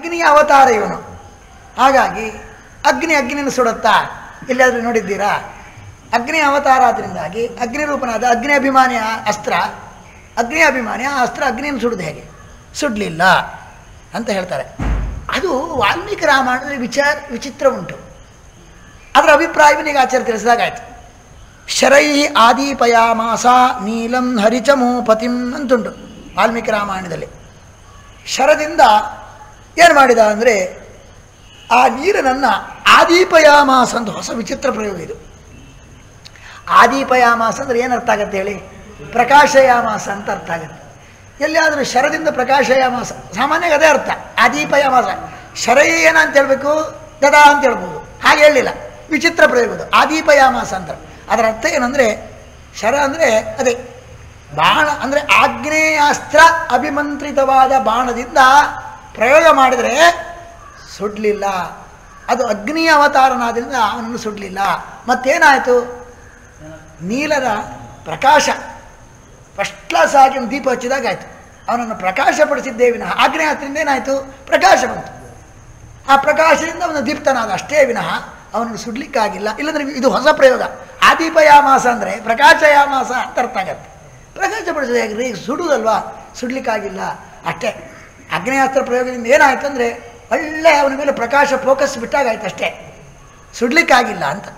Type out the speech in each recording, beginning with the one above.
ಅಗ್ನಿಯ ಅವತಾರ ಇವನು ಹಾಗಾಗಿ ಅಗ್ನಿ ಅಗ್ನಿನ ಸುಡುತ್ತಾ ಎಲ್ಲಾದರೂ ನೋಡಿದ್ದೀರಾ ಅಗ್ನಿ ಅವತಾರ ಆದ್ದರಿಂದಾಗಿ ಅಗ್ನಿ ರೂಪನಾದ ಅಗ್ನಿ ಅಭಿಮಾನಿಯ ಅಸ್ತ್ರ ಅಗ್ನಿ ಅಭಿಮಾನಿ ಆ ಅಸ್ತ್ರ ಅಗ್ನಿಯನ್ನು ಸುಡುದು ಹೇಗೆ ಸುಡಲಿಲ್ಲ ಅಂತ ಹೇಳ್ತಾರೆ ಅದು ವಾಲ್ಮೀಕಿ ರಾಮಾಯಣದಲ್ಲಿ ವಿಚಾರ ವಿಚಿತ್ರ ಉಂಟು ಅದರ ಅಭಿಪ್ರಾಯವನ್ನೀಗ ಆಚಾರ್ಯ ತಿಳಿಸಿದಾಗಾಯ್ತು ಶರೈ ಆದಿಪಯಾಮಾಸ ನೀಲಂ ಹರಿಚಮೋಪತಿಂ ಅಂತುಂಟು ವಾಲ್ಮೀಕಿ ರಾಮಾಯಣದಲ್ಲಿ ಶರದಿಂದ ಏನು ಮಾಡಿದ ಅಂದರೆ ಆ ನೀರನನ್ನು ಆದಿಪಯಾಮಾಸ ಅಂತ ಹೊಸ ವಿಚಿತ್ರ ಪ್ರಯೋಗ ಇದು ಆದಿಪಯಾಮಾಸ ಅಂದರೆ ಏನು ಅರ್ಥ ಆಗತ್ತೆ ಹೇಳಿ ಪ್ರಕಾಶಯಾಮಾಸ ಅಂತ ಅರ್ಥ ಆಗುತ್ತೆ ಎಲ್ಲಿಯಾದರೂ ಶರದಿಂದ ಪ್ರಕಾಶಯಾಮಾಸ ಸಾಮಾನ್ಯವಾಗಿ ಅದೇ ಅರ್ಥ ಆದಿಪಯಾಮಾಸ ಶರೈ ಏನ ಅಂತ ಹೇಳ್ಬೇಕು ದದಾ ಅಂತ ಹೇಳ್ಬೋದು ಹಾಗೆ ಹೇಳಲಿಲ್ಲ ವಿಚಿತ್ರ ಪ್ರಯೋಗದು ಆದಿಪಯಾಮಾಸ ಅಂತ ಅದರ ಅರ್ಥ ಏನಂದರೆ ಶರ ಅಂದರೆ ಅದೇ ಬಾಣ ಅಂದರೆ ಆಗ್ನೇಯಾಸ್ತ್ರ ಅಭಿಮಂತ್ರಿತವಾದ ಬಾಣದಿಂದ ಪ್ರಯೋಗ ಮಾಡಿದರೆ ಸುಡಲಿಲ್ಲ ಅದು ಅಗ್ನಿ ಅವತಾರನಾದ್ರಿಂದ ಅವನನ್ನು ಸುಡಲಿಲ್ಲ ಮತ್ತೇನಾಯಿತು ನೀಲದ ಪ್ರಕಾಶ ಫಸ್ಟ್ ಕ್ಲಾಸ್ ಆಗಿ ಒಂದು ದೀಪ ಹಚ್ಚಿದಾಗ ಆಯಿತು ಅವನನ್ನು ಪ್ರಕಾಶಪಡಿಸಿದ್ದೇ ವಿನಃ ಆಗ್ನೇಯಾಸ್ತ್ರದಿಂದ ಏನಾಯಿತು ಪ್ರಕಾಶ ಬಂತು ಆ ಪ್ರಕಾಶದಿಂದ ಅವನು ದೀಪ್ತನಾದ ಅಷ್ಟೇ ವಿನಃ ಅವನನ್ನು ಸುಡ್ಲಿಕ್ಕಾಗಿಲ್ಲ ಇಲ್ಲಂದ್ರೆ ಇದು ಹೊಸ ಪ್ರಯೋಗ ಆದೀಪಯಾಮಾಸ ಅಂದರೆ ಪ್ರಕಾಶಯಾಮಾಸ ಅಂತ ಅರ್ಥ ಆಗತ್ತೆ ಪ್ರಕಾಶಪಡಿಸಿದ ಹೇಗೆ ಈಗ ಸುಡುವುದಲ್ವಾ ಸುಡ್ಲಿಕ್ಕಾಗಿಲ್ಲ ಅಷ್ಟೇ ಅಗ್ನೇಯಾಸ್ತ್ರ ಪ್ರಯೋಗದಿಂದ ಏನಾಯ್ತು ಅಂದರೆ ಒಳ್ಳೆ ಅವನ ಮೇಲೆ ಪ್ರಕಾಶ ಫೋಕಸ್ ಬಿಟ್ಟಾಗಾಯ್ತು ಅಷ್ಟೇ ಸುಡ್ಲಿಕ್ಕಾಗಿಲ್ಲ ಅಂತ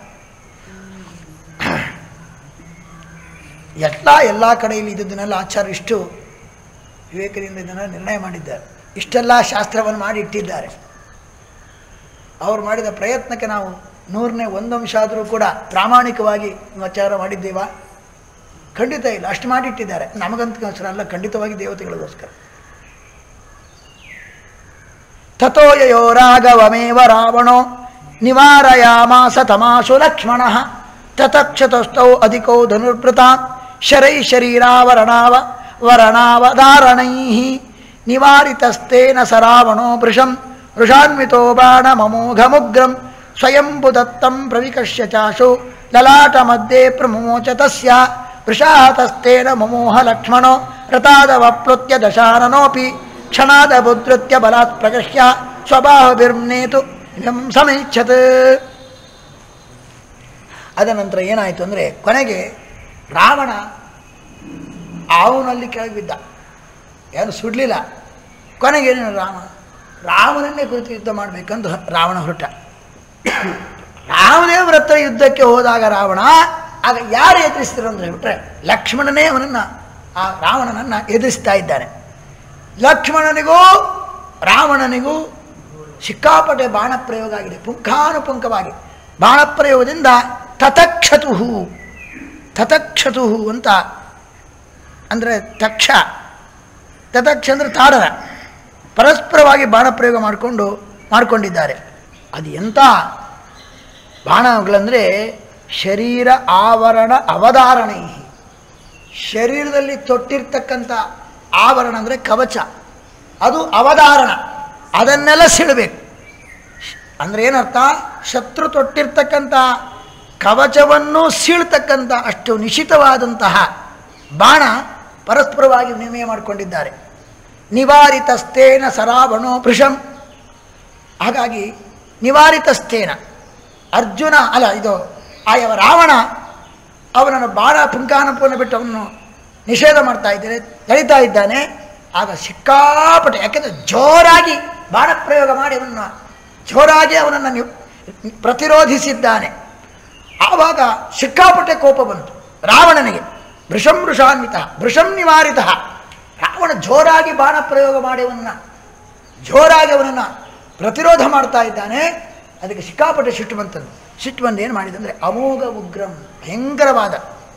ಎಲ್ಲ ಎಲ್ಲ ಕಡೆಯಲ್ಲಿ ಇದ್ದದನ್ನೆಲ್ಲ ಆಚಾರ್ಯ ಇಷ್ಟು ವಿವೇಕದಿಂದ ಇದನ್ನು ನಿರ್ಣಯ ಮಾಡಿದ್ದಾರೆ ಇಷ್ಟೆಲ್ಲ ಶಾಸ್ತ್ರವನ್ನು ಮಾಡಿ ಇಟ್ಟಿದ್ದಾರೆ ಅವರು ಮಾಡಿದ ಪ್ರಯತ್ನಕ್ಕೆ ನಾವು ನೂರನೇ ಒಂದು ಅಂಶ ಆದರೂ ಕೂಡ ಪ್ರಾಮಾಣಿಕವಾಗಿ ಆಚಾರ ಮಾಡಿದ್ದೇವಾ ಖಂಡಿತ ಇಲ್ಲ ಅಷ್ಟು ಮಾಡಿಟ್ಟಿದ್ದಾರೆ ನಮಗಂತಗೋಸ್ಕರ ಅಲ್ಲ ಖಂಡಿತವಾಗಿ ದೇವತೆಗಳಿಗೋಸ್ಕರ ತಥೋಯೋ ರಾಘವಮೇವ ರಾವಣೋ ನಿವಾರಯಾಮಾಸ ತಮಾಶು ಲಕ್ಷ್ಮಣ ತತಕ್ಷತಸ್ಥೌ ಅಧಿಕೋ ಧನುರ್ಭೃತಾಂ ಶರೈ ಶರೀರಾವರಣಾವ ವರಣಾವಧಾರಣೈ ನಿವಾರಿತಸ್ತೇನ ಸ ರಾವಣೋ ವೃಷಂ ವೃಷಾನ್ವಿತೋ ಬಾಣಮಮೋಘಮುಗ್ರಂ ಸ್ವಯಂಭು ದತ್ತಂ ಪ್ರವಿಕಶ್ಯ ಚಾಶು ಲಲಾಟ ಮಧ್ಯೆ ಪ್ರಮೋಚ ತಸ್ಯ ವೃಷಾಹತಸ್ತೇನ ಮಮೋಹ ಲಕ್ಷ್ಮಣೋ ರಥಾದವಪ್ಲುತ್ಯ ದಶಾನನೋಪಿ ಕ್ಷಣಾದ ಬುದ್ಧೃತ್ಯ ಬಲಾತ್ ಪ್ರಗಶ್ಯ ಸ್ವಭಾವಭಿರ್ನೇತು ಸಮೀಕ್ಷತ್ ಅದ ನಂತರ ಏನಾಯಿತು ಅಂದರೆ ಕೊನೆಗೆ ರಾವಣ ಆವುನಲ್ಲಿ ಕೆಳಗೆ ಬಿದ್ದ ಏನು ಸುಡಲಿಲ್ಲ ಕೊನೆಗೆ ಏನೇನು ರಾಮ ರಾಮನನ್ನೇ ಕುರಿತು ಯುದ್ಧ ಮಾಡಬೇಕಂತ ರಾವಣ ಹೊರಟ ರಾಮದೇವರ ಹತ್ರ ಯುದ್ಧಕ್ಕೆ ಹೋದಾಗ ರಾವಣ ಆಗ ಯಾರು ಎದುರಿಸ್ತಾರೆ ಅಂತ ಹೇಳ್ಬಿಟ್ರೆ ಲಕ್ಷ್ಮಣನೇ ಅವನನ್ನು ಆ ರಾವಣನನ್ನು ಎದುರಿಸ್ತಾ ಇದ್ದಾನೆ ಲಕ್ಷ್ಮಣನಿಗೂ ರಾವಣನಿಗೂ ಸಿಕ್ಕಾಪಟ್ಟೆ ಬಾಣ ಪ್ರಯೋಗ ಆಗಿದೆ ಪುಂಖಾನುಪುಂಖವಾಗಿ ಬಾಣ ಪ್ರಯೋಗದಿಂದ ತತಕ್ಷತು ತತಕ್ಷತು ಅಂತ ಅಂದರೆ ತಕ್ಷ ತತಕ್ಷ ಅಂದರೆ ತಾಡನ ಪರಸ್ಪರವಾಗಿ ಬಾಣ ಪ್ರಯೋಗ ಮಾಡಿಕೊಂಡು ಮಾಡಿಕೊಂಡಿದ್ದಾರೆ ಅದು ಎಂಥ ಬಾಣಗಳಂದರೆ ಶರೀರ ಆವರಣ ಅವಧಾರಣೈ ಶರೀರದಲ್ಲಿ ತೊಟ್ಟಿರ್ತಕ್ಕಂಥ ಆವರಣ ಅಂದರೆ ಕವಚ ಅದು ಅವಧಾರಣ ಅದನ್ನೆಲ್ಲ ಸಿಡಬೇಕು ಅಂದರೆ ಏನರ್ಥ ಶತ್ರು ತೊಟ್ಟಿರ್ತಕ್ಕಂಥ ಕವಚವನ್ನು ಸೀಳ್ತಕ್ಕಂಥ ಅಷ್ಟು ನಿಶಿತವಾದಂತಹ ಬಾಣ ಪರಸ್ಪರವಾಗಿ ವಿನಿಮಯ ಮಾಡಿಕೊಂಡಿದ್ದಾರೆ ನಿವಾರಿತಸ್ತೇನ ಸರಾವಣೋ ವೃಷಂ ಹಾಗಾಗಿ ನಿವಾರಿತಸ್ತೇನ ಅರ್ಜುನ ಅಲ್ಲ ಇದು ಆಯವ ರಾವಣ ಅವನನ್ನು ಬಾಣ ಪುಂಕಾನಪವನ್ನು ಬಿಟ್ಟು ಅವನು ನಿಷೇಧ ಮಾಡ್ತಾ ಇದ್ದಾರೆ ತಳಿತಾ ಇದ್ದಾನೆ ಆಗ ಸಿಕ್ಕಾಪಟ್ಟೆ ಯಾಕೆಂದರೆ ಜೋರಾಗಿ ಬಾಣ ಪ್ರಯೋಗ ಮಾಡಿ ಅವನನ್ನು ಜೋರಾಗಿ ಅವನನ್ನು ನೀವು ಪ್ರತಿರೋಧಿಸಿದ್ದಾನೆ ಆವಾಗ ಸಿಕ್ಕಾಪಟ್ಟೆ ಕೋಪ ಬಂತು ರಾವಣನಿಗೆ ವೃಷಂ ವೃಷಾನ್ವಿತ ವೃಷಂ ನಿವಾರಿತ ರಾವಣ ಜೋರಾಗಿ ಬಾಣ ಪ್ರಯೋಗ ಮಾಡಿ ಅವನನ್ನು ಜೋರಾಗಿ ಅವನನ್ನು ಪ್ರತಿರೋಧ ಮಾಡ್ತಾ ಇದ್ದಾನೆ ಅದಕ್ಕೆ ಸಿಕ್ಕಾಪಟ್ಟೆ ಸಿಟ್ಟು ಬಂತಂದು ಸಿಟ್ಟು ಬಂದು ಏನು ಮಾಡಿದಂದರೆ ಅಮೋಘ ಉಗ್ರಂ ಭಯಂಕರವಾದ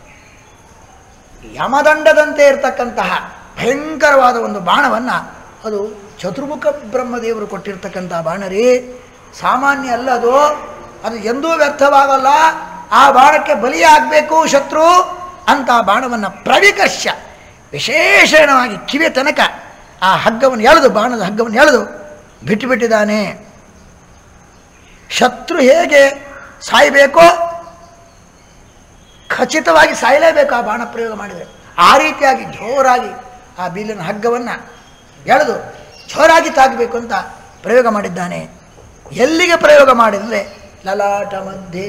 ಯಮದಂಡದಂತೆ ಇರತಕ್ಕಂತಹ ಭಯಂಕರವಾದ ಒಂದು ಬಾಣವನ್ನು ಅದು ಚತುರ್ಮುಖ ಬ್ರಹ್ಮದೇವರು ಕೊಟ್ಟಿರ್ತಕ್ಕಂಥ ಬಾಣ ರೀ ಸಾಮಾನ್ಯ ಅಲ್ಲ ಅದು ಅದು ಎಂದೂ ವ್ಯರ್ಥವಾಗಲ್ಲ ಆ ಬಾಣಕ್ಕೆ ಬಲಿಯಾಗಬೇಕು ಶತ್ರು ಅಂತ ಆ ಬಾಣವನ್ನು ಪ್ರವಿಕರ್ಷ ವಿಶೇಷಣವಾಗಿ ಕಿವಿಯ ತನಕ ಆ ಹಗ್ಗವನ್ನು ಎಳೆದು ಬಾಣದ ಹಗ್ಗವನ್ನು ಎಳೆದು ಬಿಟ್ಟುಬಿಟ್ಟಿದ್ದಾನೆ ಶತ್ರು ಹೇಗೆ ಸಾಯಬೇಕೋ ಖಚಿತವಾಗಿ ಸಾಯಲೇಬೇಕು ಆ ಬಾಣ ಪ್ರಯೋಗ ಮಾಡಿದರೆ ಆ ರೀತಿಯಾಗಿ ಜೋರಾಗಿ ಆ ಬಿಲ್ಲಿನ ಹಗ್ಗವನ್ನು ಎಳೆದು ಜೋರಾಗಿ ತಾಗಬೇಕು ಅಂತ ಪ್ರಯೋಗ ಮಾಡಿದ್ದಾನೆ ಎಲ್ಲಿಗೆ ಪ್ರಯೋಗ ಮಾಡಿದರೆ ಲಲಾಟ ಮಧ್ಯೆ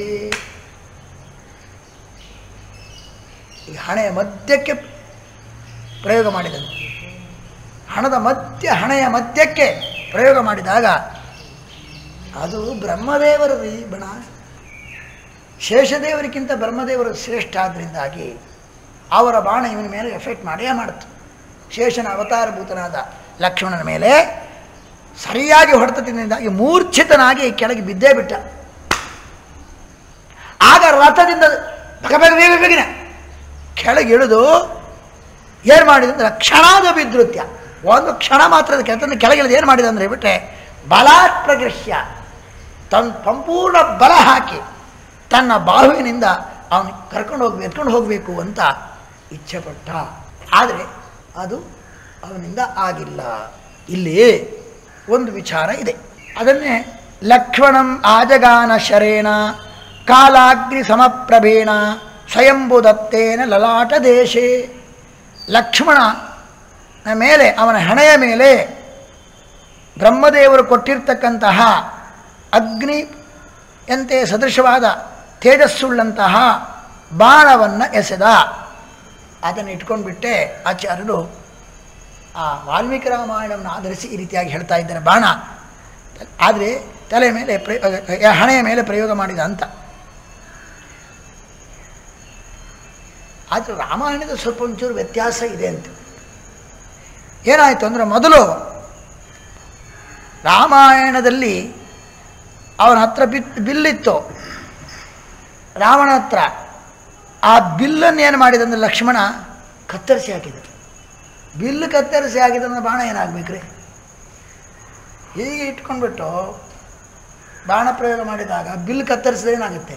ಈ ಹಣೆಯ ಮಧ್ಯಕ್ಕೆ ಪ್ರಯೋಗ ಮಾಡಿದನು ಹಣದ ಮಧ್ಯ ಹಣೆಯ ಮಧ್ಯಕ್ಕೆ ಪ್ರಯೋಗ ಮಾಡಿದಾಗ ಅದು ಬ್ರಹ್ಮದೇವರು ರೀ ಬಣ ಶೇಷದೇವರಿಗಿಂತ ಬ್ರಹ್ಮದೇವರು ಶ್ರೇಷ್ಠ ಆದ್ದರಿಂದಾಗಿ ಅವರ ಬಾಣ ಇವನ ಮೇಲೆ ಎಫೆಕ್ಟ್ ಮಾಡೇ ಮಾಡಿತು ಶೇಷನ ಅವತಾರಭೂತನಾದ ಲಕ್ಷ್ಮಣನ ಮೇಲೆ ಸರಿಯಾಗಿ ಹೊಡೆತದಿಂದಾಗಿ ಮೂರ್ಛಿತನಾಗಿ ಕೆಳಗೆ ಬಿದ್ದೇ ಬಿಟ್ಟ ಆಗ ರಥದಿಂದ ಬೇಗ ಬೇಗ ಬೇಗ ಬೇಗನೆ ಕೆಳಗಿಳಿದು ಏನು ಮಾಡಿದ ಅಂದ್ರೆ ಕ್ಷಣಾದ ವಿದ್ರುತ್ಯ ಒಂದು ಕ್ಷಣ ಮಾತ್ರದ ಕೆಳಗೆ ಕೆಳಗಿಳಿದು ಏನು ಮಾಡಿದ ಅಂದರೆ ಬಿಟ್ಟರೆ ಬಲಾತ್ ಪ್ರಗೃಹ್ಯ ತನ್ನ ಸಂಪೂರ್ಣ ಬಲ ಹಾಕಿ ತನ್ನ ಬಾಹುವಿನಿಂದ ಅವನು ಕರ್ಕೊಂಡು ಹೋಗಿ ಎತ್ಕೊಂಡು ಹೋಗಬೇಕು ಅಂತ ಇಚ್ಛೆಪಟ್ಟ ಆದರೆ ಅದು ಅವನಿಂದ ಆಗಿಲ್ಲ ಇಲ್ಲಿ ಒಂದು ವಿಚಾರ ಇದೆ ಅದನ್ನೇ ಲಕ್ಷ್ಮಣಂ ಆಜಗಾನ ಶರೇಣ ಕಾಲಾಗ್ನಿ ಸಮಪ್ರಭೇಣ ಸ್ವಯಂಬುದತ್ತೇನ ಲಲಾಟ ದೇಶೇ ಲಕ್ಷ್ಮಣನ ಮೇಲೆ ಅವನ ಹಣೆಯ ಮೇಲೆ ಬ್ರಹ್ಮದೇವರು ಕೊಟ್ಟಿರ್ತಕ್ಕಂತಹ ಅಗ್ನಿ ಎಂತೆ ಸದೃಶವಾದ ತೇಜಸ್ಸುಳ್ಳಂತಹ ಬಾಣವನ್ನು ಎಸೆದ ಅದನ್ನು ಇಟ್ಕೊಂಡ್ಬಿಟ್ಟೆ ಆಚಾರ್ಯರು ಆ ವಾಲ್ಮೀಕಿ ರಾಮಾಯಣವನ್ನು ಆಧರಿಸಿ ಈ ರೀತಿಯಾಗಿ ಹೇಳ್ತಾ ಇದ್ದಾರೆ ಬಾಣ ಆದರೆ ತಲೆ ಮೇಲೆ ಪ್ರಯೋಗ ಹಣೆಯ ಮೇಲೆ ಪ್ರಯೋಗ ಮಾಡಿದ ಅಂತ ಆದರೆ ರಾಮಾಯಣದ ಸ್ವಲ್ಪ ಒಂಚೂರು ವ್ಯತ್ಯಾಸ ಇದೆ ಅಂತ ಏನಾಯಿತು ಅಂದರೆ ಮೊದಲು ರಾಮಾಯಣದಲ್ಲಿ ಅವನ ಹತ್ರ ಬಿತ್ ಬಿಲ್ಲಿತ್ತು ರಾವಣ ಹತ್ರ ಆ ಬಿಲ್ಲನ್ನು ಏನು ಮಾಡಿದಂದ್ರೆ ಲಕ್ಷ್ಮಣ ಕತ್ತರಿಸಿ ಹಾಕಿದ ಬಿಲ್ಲು ಕತ್ತರಿಸಿ ಹಾಕಿದಂದ್ರೆ ಬಾಣ ಏನಾಗಬೇಕ್ರಿ ಹೀಗೆ ಇಟ್ಕೊಂಡ್ಬಿಟ್ಟು ಬಾಣ ಪ್ರಯೋಗ ಮಾಡಿದಾಗ ಬಿಲ್ ಕತ್ತರಿಸಿದ್ರೆ ಏನಾಗುತ್ತೆ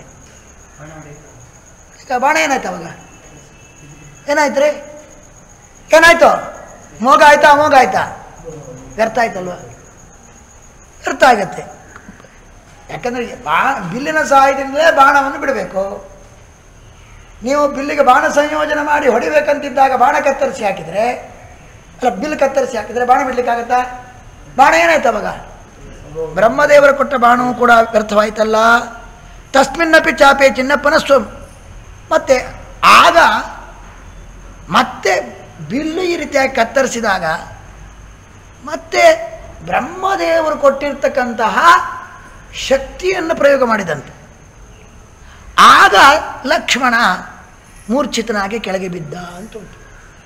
ಈಗ ಬಾಣ ಏನಾಯ್ತು ಅವಾಗ ಏನಾಯ್ತು ರೀ ಏನಾಯ್ತು ಮೋಗ ಆಯ್ತಾ ಅಮೋಘ ಆಯ್ತಾ ವ್ಯರ್ಥ ಆಯ್ತಲ್ವ ವ್ಯರ್ಥ ಆಗತ್ತೆ ಯಾಕಂದರೆ ಬಾ ಬಿಲ್ಲಿನ ಸಹಾಯದಿಂದಲೇ ಬಾಣವನ್ನು ಬಿಡಬೇಕು ನೀವು ಬಿಲ್ಲಿಗೆ ಬಾಣ ಸಂಯೋಜನೆ ಮಾಡಿ ಹೊಡಿಬೇಕಂತಿದ್ದಾಗ ಬಾಣ ಕತ್ತರಿಸಿ ಹಾಕಿದರೆ ಅಲ್ಲ ಬಿಲ್ ಕತ್ತರಿಸಿ ಹಾಕಿದರೆ ಬಾಣ ಬಿಡ್ಲಿಕ್ಕಾಗತ್ತಾ ಬಾಣ ಏನಾಯ್ತು ಅವಾಗ ಬ್ರಹ್ಮದೇವರು ಕೊಟ್ಟ ಬಾಣವು ಕೂಡ ವ್ಯರ್ಥವಾಯ್ತಲ್ಲ ತಸ್ಮಿನ್ನಪಿ ಚಾಪೆ ಚಿನ್ನಪ್ಪನ ಸ್ವಂ ಮತ್ತೆ ಆಗ ಮತ್ತೆ ಬಿಲ್ಲು ಈ ರೀತಿಯಾಗಿ ಕತ್ತರಿಸಿದಾಗ ಮತ್ತೆ ಬ್ರಹ್ಮದೇವರು ಕೊಟ್ಟಿರ್ತಕ್ಕಂತಹ ಶಕ್ತಿಯನ್ನು ಪ್ರಯೋಗ ಮಾಡಿದಂತೆ ಆಗ ಲಕ್ಷ್ಮಣ ಮೂರ್ಛಿತನಾಗಿ ಕೆಳಗೆ ಬಿದ್ದ ಅಂತ ಉಂಟು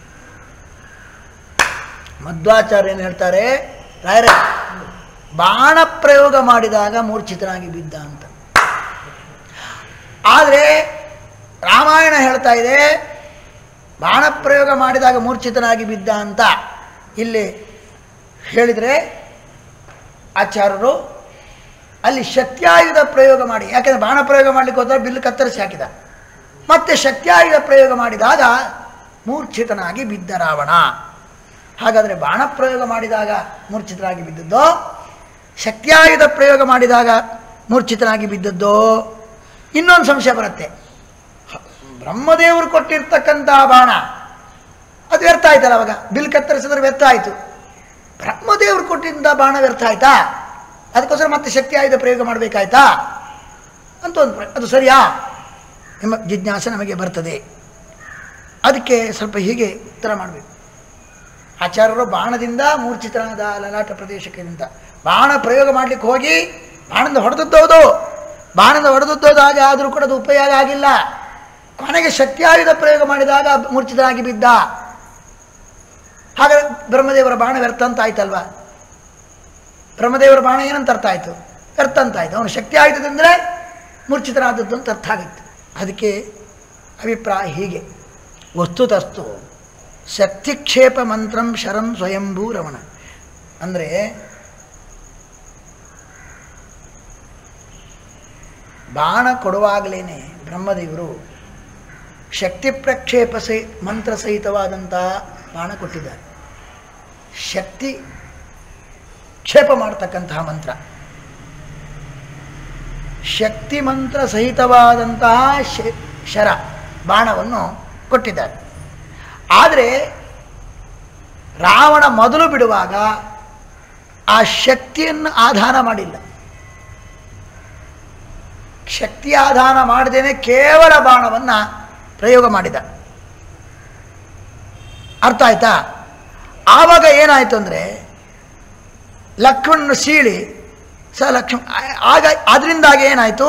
ಮಧ್ವಾಚಾರ್ಯ ಏನು ಹೇಳ್ತಾರೆ ರಾಯರ ಬಾಣ ಪ್ರಯೋಗ ಮಾಡಿದಾಗ ಮೂರ್ಛಿತನಾಗಿ ಬಿದ್ದ ಅಂತ ಆದರೆ ರಾಮಾಯಣ ಹೇಳ್ತಾ ಇದೆ ಬಾಣ ಪ್ರಯೋಗ ಮಾಡಿದಾಗ ಮೂರ್ಛಿತನಾಗಿ ಬಿದ್ದ ಅಂತ ಇಲ್ಲಿ ಹೇಳಿದರೆ ಆಚಾರ್ಯರು ಅಲ್ಲಿ ಶಕ್ತಿಯಾಯುಧ ಪ್ರಯೋಗ ಮಾಡಿ ಯಾಕೆಂದರೆ ಬಾಣ ಪ್ರಯೋಗ ಮಾಡಲಿಕ್ಕೆ ಹೋದರೆ ಬಿಲ್ಲು ಕತ್ತರಿಸಿ ಹಾಕಿದ ಮತ್ತೆ ಶಕ್ತಿಯಾಯುಧ ಪ್ರಯೋಗ ಮಾಡಿದಾಗ ಮೂರ್ಛಿತನಾಗಿ ಬಿದ್ದ ರಾವಣ ಹಾಗಾದರೆ ಬಾಣ ಪ್ರಯೋಗ ಮಾಡಿದಾಗ ಮೂರ್ಛಿತನಾಗಿ ಬಿದ್ದದ್ದೋ ಶಕ್ತಿಯಾಯುಧ ಪ್ರಯೋಗ ಮಾಡಿದಾಗ ಮೂರ್ಛಿತನಾಗಿ ಬಿದ್ದದ್ದೋ ಇನ್ನೊಂದು ಸಂಶಯ ಬರುತ್ತೆ ಬ್ರಹ್ಮದೇವರು ಕೊಟ್ಟಿರ್ತಕ್ಕಂತಹ ಬಾಣ ಅದು ವ್ಯರ್ಥ ಆಯ್ತಲ್ಲ ಅವಾಗ ಬಿಲ್ ಕತ್ತರಿಸಿದ್ರೆ ವ್ಯರ್ಥ ಆಯಿತು ಬ್ರಹ್ಮದೇವರು ಕೊಟ್ಟಿದ್ದ ಬಾಣ ವ್ಯರ್ಥ ಆಯ್ತಾ ಅದಕ್ಕೋಸ್ಕರ ಮತ್ತೆ ಶಕ್ತಿ ಆಯುಧ ಪ್ರಯೋಗ ಮಾಡಬೇಕಾಯ್ತಾ ಅಂತ ಒಂದು ಪ್ರ- ಅದು ಸರಿಯಾ ಎಂಬ ಜಿಜ್ಞಾಸೆ ನಮಗೆ ಬರ್ತದೆ ಅದಕ್ಕೆ ಸ್ವಲ್ಪ ಹೀಗೆ ಉತ್ತರ ಮಾಡಬೇಕು ಆಚಾರ್ಯರು ಬಾಣದಿಂದ ಮೂರ್ಛಿತನಾದ ಲಲಾಟ ಪ್ರದೇಶಕ್ಕಿಂತ ಬಾಣ ಪ್ರಯೋಗ ಮಾಡಲಿಕ್ಕೆ ಹೋಗಿ ಬಾಣದಿಂದ ಹೊಡೆದದ್ದೌದು ಬಾಣದಿಂದ ಹೊಡೆದದ್ದೋದಾಗ ಆದರೂ ಕೂಡ ಅದು ಉಪಯೋಗ ಆಗಿಲ್ಲ ಕೊನೆಗೆ ಶಕ್ತಿ ಆಯುಧ ಪ್ರಯೋಗ ಮಾಡಿದಾಗ ಮೂರ್ಛಿತನಾಗಿ ಬಿದ್ದ ಹಾಗೆ ಬ್ರಹ್ಮದೇವರ ಬಾಣ ವ್ಯರ್ಥ ಅಂತ ಆಯ್ತಲ್ವಾ ಬ್ರಹ್ಮದೇವರ ಬಾಣ ಏನಂತ ಅರ್ಥ ಆಯಿತು ವ್ಯರ್ಥ ಅಂತ ಆಯಿತು ಅವನು ಶಕ್ತಿ ಆಯುಧದಿಂದಲೇ ಮೂರ್ಛಿತನಾದದ್ದು ಅಂತ ಅರ್ಥ ಆಗುತ್ತೆ ಅದಕ್ಕೆ ಅಭಿಪ್ರಾಯ ಹೀಗೆ ವಸ್ತುತಸ್ತು ಶಕ್ತಿಕ್ಷೇಪ ಮಂತ್ರಂ ಶರಂ ಸ್ವಯಂಭೂ ರಮಣ ಅಂದರೆ ಬಾಣ ಕೊಡುವಾಗಲೇ ಬ್ರಹ್ಮದೇವರು ಶಕ್ತಿ ಪ್ರಕ್ಷೇಪ ಸಹಿ ಮಂತ್ರ ಸಹಿತವಾದಂತಹ ಬಾಣ ಕೊಟ್ಟಿದ್ದಾರೆ ಶಕ್ತಿ ಕ್ಷೇಪ ಮಾಡ್ತಕ್ಕಂತಹ ಮಂತ್ರ ಶಕ್ತಿ ಮಂತ್ರ ಸಹಿತವಾದಂತಹ ಶ- ಶರ ಬಾಣವನ್ನು ಕೊಟ್ಟಿದ್ದಾರೆ ಆದರೆ ರಾವಣ ಮೊದಲು ಬಿಡುವಾಗ ಆ ಶಕ್ತಿಯನ್ನು ಆಧಾನ ಮಾಡಿಲ್ಲ ಶಕ್ತಿ ಆಧಾನ ಮಾಡದೇನೆ ಕೇವಲ ಬಾಣವನ್ನು ಪ್ರಯೋಗ ಮಾಡಿದ ಅರ್ಥ ಆಯ್ತಾ ಆವಾಗ ಏನಾಯಿತು ಅಂದರೆ ಲಕ್ಷ್ಮಣನ ಸೀಳಿ ಸ ಲಕ್ಷ್ಮಣ ಆಗ ಅದರಿಂದಾಗಿ ಏನಾಯಿತು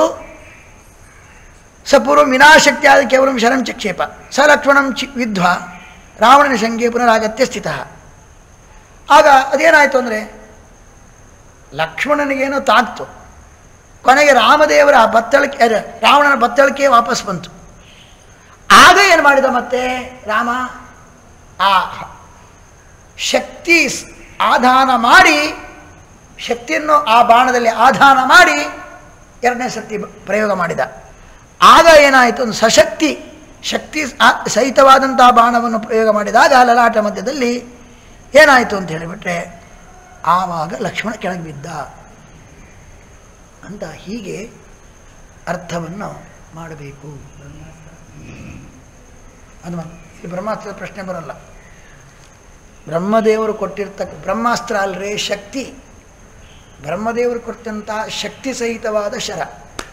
ಸ ಪೂರ್ವ ವಿನಾಶಕ್ತಿ ಆದ ಕೇವಲ ಶರಂ ಚಕ್ಷೇಪ ಸ ಲಕ್ಷ್ಮಣಂ ಚಿ ವಿದ್ವ ರಾವಣನ ಶಂಗೆ ಪುನರಾಗತ್ಯ ಸ್ಥಿತ ಆಗ ಅದೇನಾಯಿತು ಅಂದರೆ ಲಕ್ಷ್ಮಣನಿಗೇನೋ ತಾಕ್ತು ಕೊನೆಗೆ ರಾಮದೇವರ ಬತ್ತಳಿಕೆ ಅದೇ, ರಾವಣನ ಬತ್ತಳಿಕೆ ವಾಪಸ್ ಬಂತು ಆಗ ಏನು ಮಾಡಿದ ಮತ್ತೆ ರಾಮ ಆ ಶಕ್ತಿ ಸ್- ಆಧಾನ ಮಾಡಿ ಶಕ್ತಿಯನ್ನು ಆ ಬಾಣದಲ್ಲಿ ಆಧಾನ ಮಾಡಿ ಎರಡನೇ ಸತಿ ಬ- ಪ್ರಯೋಗ ಮಾಡಿದ ಆಗ ಏನಾಯಿತು ಒಂದು ಸಶಕ್ತಿ ಶಕ್ತಿ ಆ- ಸಹಿತವಾದಂತಹ ಬಾಣವನ್ನು ಪ್ರಯೋಗ ಮಾಡಿದಾಗ ಲಲಾಟ ಮಧ್ಯದಲ್ಲಿ ಏನಾಯಿತು ಅಂತ ಹೇಳಿಬಿಟ್ರೆ ಆವಾಗ ಲಕ್ಷ್ಮಣ ಕೆಳಗೆ ಬಿದ್ದ ಅಂತ ಹೀಗೆ ಅರ್ಥವನ್ನು ಮಾಡಬೇಕು ಅದು ಮ- ಇಲ್ಲಿ ಬ್ರಹ್ಮಾಸ್ತ್ರದ ಪ್ರಶ್ನೆ ಬರಲ್ಲ ಬ್ರಹ್ಮದೇವರು ಕೊಟ್ಟಿರ್ತಕ್ಕ ಬ್ರಹ್ಮಾಸ್ತ್ರ ಅಲ್ರೇ ಶಕ್ತಿ ಬ್ರಹ್ಮದೇವರು ಕೊಟ್ಟಂತಹ ಶಕ್ತಿ ಸಹಿತವಾದ ಶರ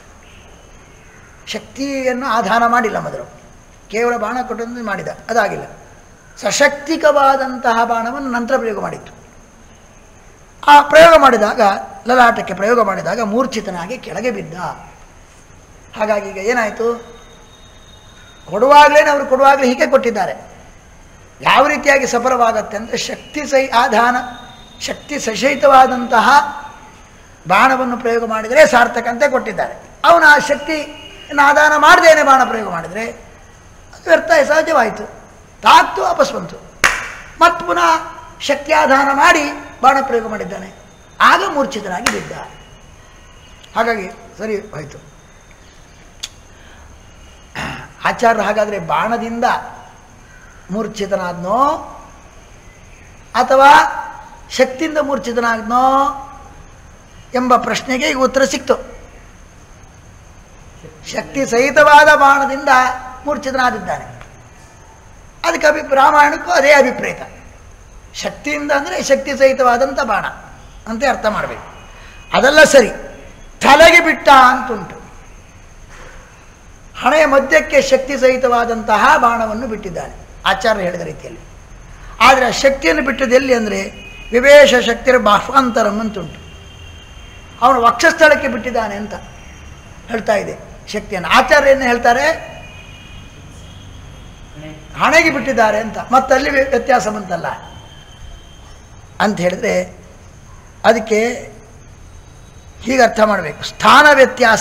ಶಕ್ತಿಯನ್ನು ಆಧಾರ ಮಾಡಿಲ್ಲ ಮೊದಲು ಕೇವಲ ಬಾಣ ಕೊಟ್ಟಂತೆ ಮಾಡಿದ ಅದಾಗಿಲ್ಲ ಸಶಕ್ತಿಕವಾದಂತಹ ಬಾಣವನ್ನು ನಂತರ ಪ್ರಯೋಗ ಮಾಡಿತ್ತು ಆ ಪ್ರಯೋಗ ಮಾಡಿದಾಗ ಲಲಾಟಕ್ಕೆ ಪ್ರಯೋಗ ಮಾಡಿದಾಗ ಮೂರ್ಛಿತನಾಗಿ ಕೆಳಗೆ ಬಿದ್ದ ಹಾಗಾಗಿ ಈಗ ಏನಾಯಿತು ಕೊಡುವಾಗಲೇ ಅವರು ಕೊಡುವಾಗಲೇ ಹೀಗೆ ಕೊಟ್ಟಿದ್ದಾರೆ ಯಾವ ರೀತಿಯಾಗಿ ಸಫಲವಾಗತ್ತೆ ಅಂದರೆ ಶಕ್ತಿ ಸೈ ಆಧಾನ ಶಕ್ತಿ ಸಶಯಿತವಾದಂತಹ ಬಾಣವನ್ನು ಪ್ರಯೋಗ ಮಾಡಿದರೆ ಸಾರ್ಥಕ ಅಂತ ಕೊಟ್ಟಿದ್ದಾರೆ ಅವನು ಆ ಶಕ್ತಿಯನ್ನು ಆಧಾನ ಮಾಡದೇನೆ ಬಾಣ ಪ್ರಯೋಗ ಮಾಡಿದರೆ ಅದು ವ್ಯರ್ಥ ಸಹಜವಾಯಿತು ತಾಕ್ತು ವಾಪಸ್ ಬಂತು ಮತ್ತು ಪುನಃ ಶಕ್ತಿ ಆಧಾನ ಮಾಡಿ ಬಾಣ ಪ್ರಯೋಗ ಮಾಡಿದ್ದಾನೆ ಆಗ ಮೂರ್ಛಿತನಾಗಿ ಬಿದ್ದ ಹಾಗಾಗಿ ಸರಿ ಹೋಯಿತು ಆಚಾರ್ಯ ಹಾಗಾದರೆ ಬಾಣದಿಂದ ಮೂರ್ಛಿತನಾದ್ನೋ ಅಥವಾ ಶಕ್ತಿಯಿಂದ ಮೂರ್ಛಿತನಾದ್ನೋ ಎಂಬ ಪ್ರಶ್ನೆಗೆ ಈಗ ಉತ್ತರ ಸಿಕ್ತು ಶಕ್ತಿ ಸಹಿತವಾದ ಬಾಣದಿಂದ ಮೂರ್ಛಿತನಾದಿದ್ದಾನೆ ಅದಕ್ಕೆ ಅಭಿ ರಾಮಾಯಣಕ್ಕೂ ಅದೇ ಅಭಿಪ್ರೇತ ಶಕ್ತಿಯಿಂದ ಅಂದರೆ ಶಕ್ತಿ ಸಹಿತವಾದಂಥ ಬಾಣ ಅಂತ ಅರ್ಥ ಮಾಡಬೇಕು ಅದೆಲ್ಲ ಸರಿ ತಲೆಗೆ ಬಿಟ್ಟ ಅಂತುಂಟು ಹಣೆಯ ಮಧ್ಯಕ್ಕೆ ಶಕ್ತಿ ಸಹಿತವಾದಂತಹ ಬಾಣವನ್ನು ಬಿಟ್ಟಿದ್ದಾನೆ ಆಚಾರ್ಯ ಹೇಳಿದ ರೀತಿಯಲ್ಲಿ ಆದರೆ ಆ ಶಕ್ತಿಯನ್ನು ಬಿಟ್ಟದ್ದು ಎಲ್ಲಿ ಅಂದರೆ ವಿವೇಶ ಶಕ್ತಿರ ಬಾಹ್ವಾಂತರಂ ಅಂತುಂಟು ಅವನು ವಕ್ಷಸ್ಥಳಕ್ಕೆ ಬಿಟ್ಟಿದ್ದಾನೆ ಅಂತ ಹೇಳ್ತಾ ಇದೆ ಶಕ್ತಿಯನ್ನು ಆಚಾರ್ಯ ಏನು ಹೇಳ್ತಾರೆ ಹಣೆಗೆ ಬಿಟ್ಟಿದ್ದಾರೆ ಅಂತ ಮತ್ತಲ್ಲಿ ವ್ಯ- ವ್ಯತ್ಯಾಸ ಬಂತಲ್ಲ ಅಂತ ಹೇಳಿದ್ರೆ ಅದಕ್ಕೆ ಹೀಗೆ ಅರ್ಥ ಮಾಡಬೇಕು ಸ್ಥಾನ ವ್ಯತ್ಯಾಸ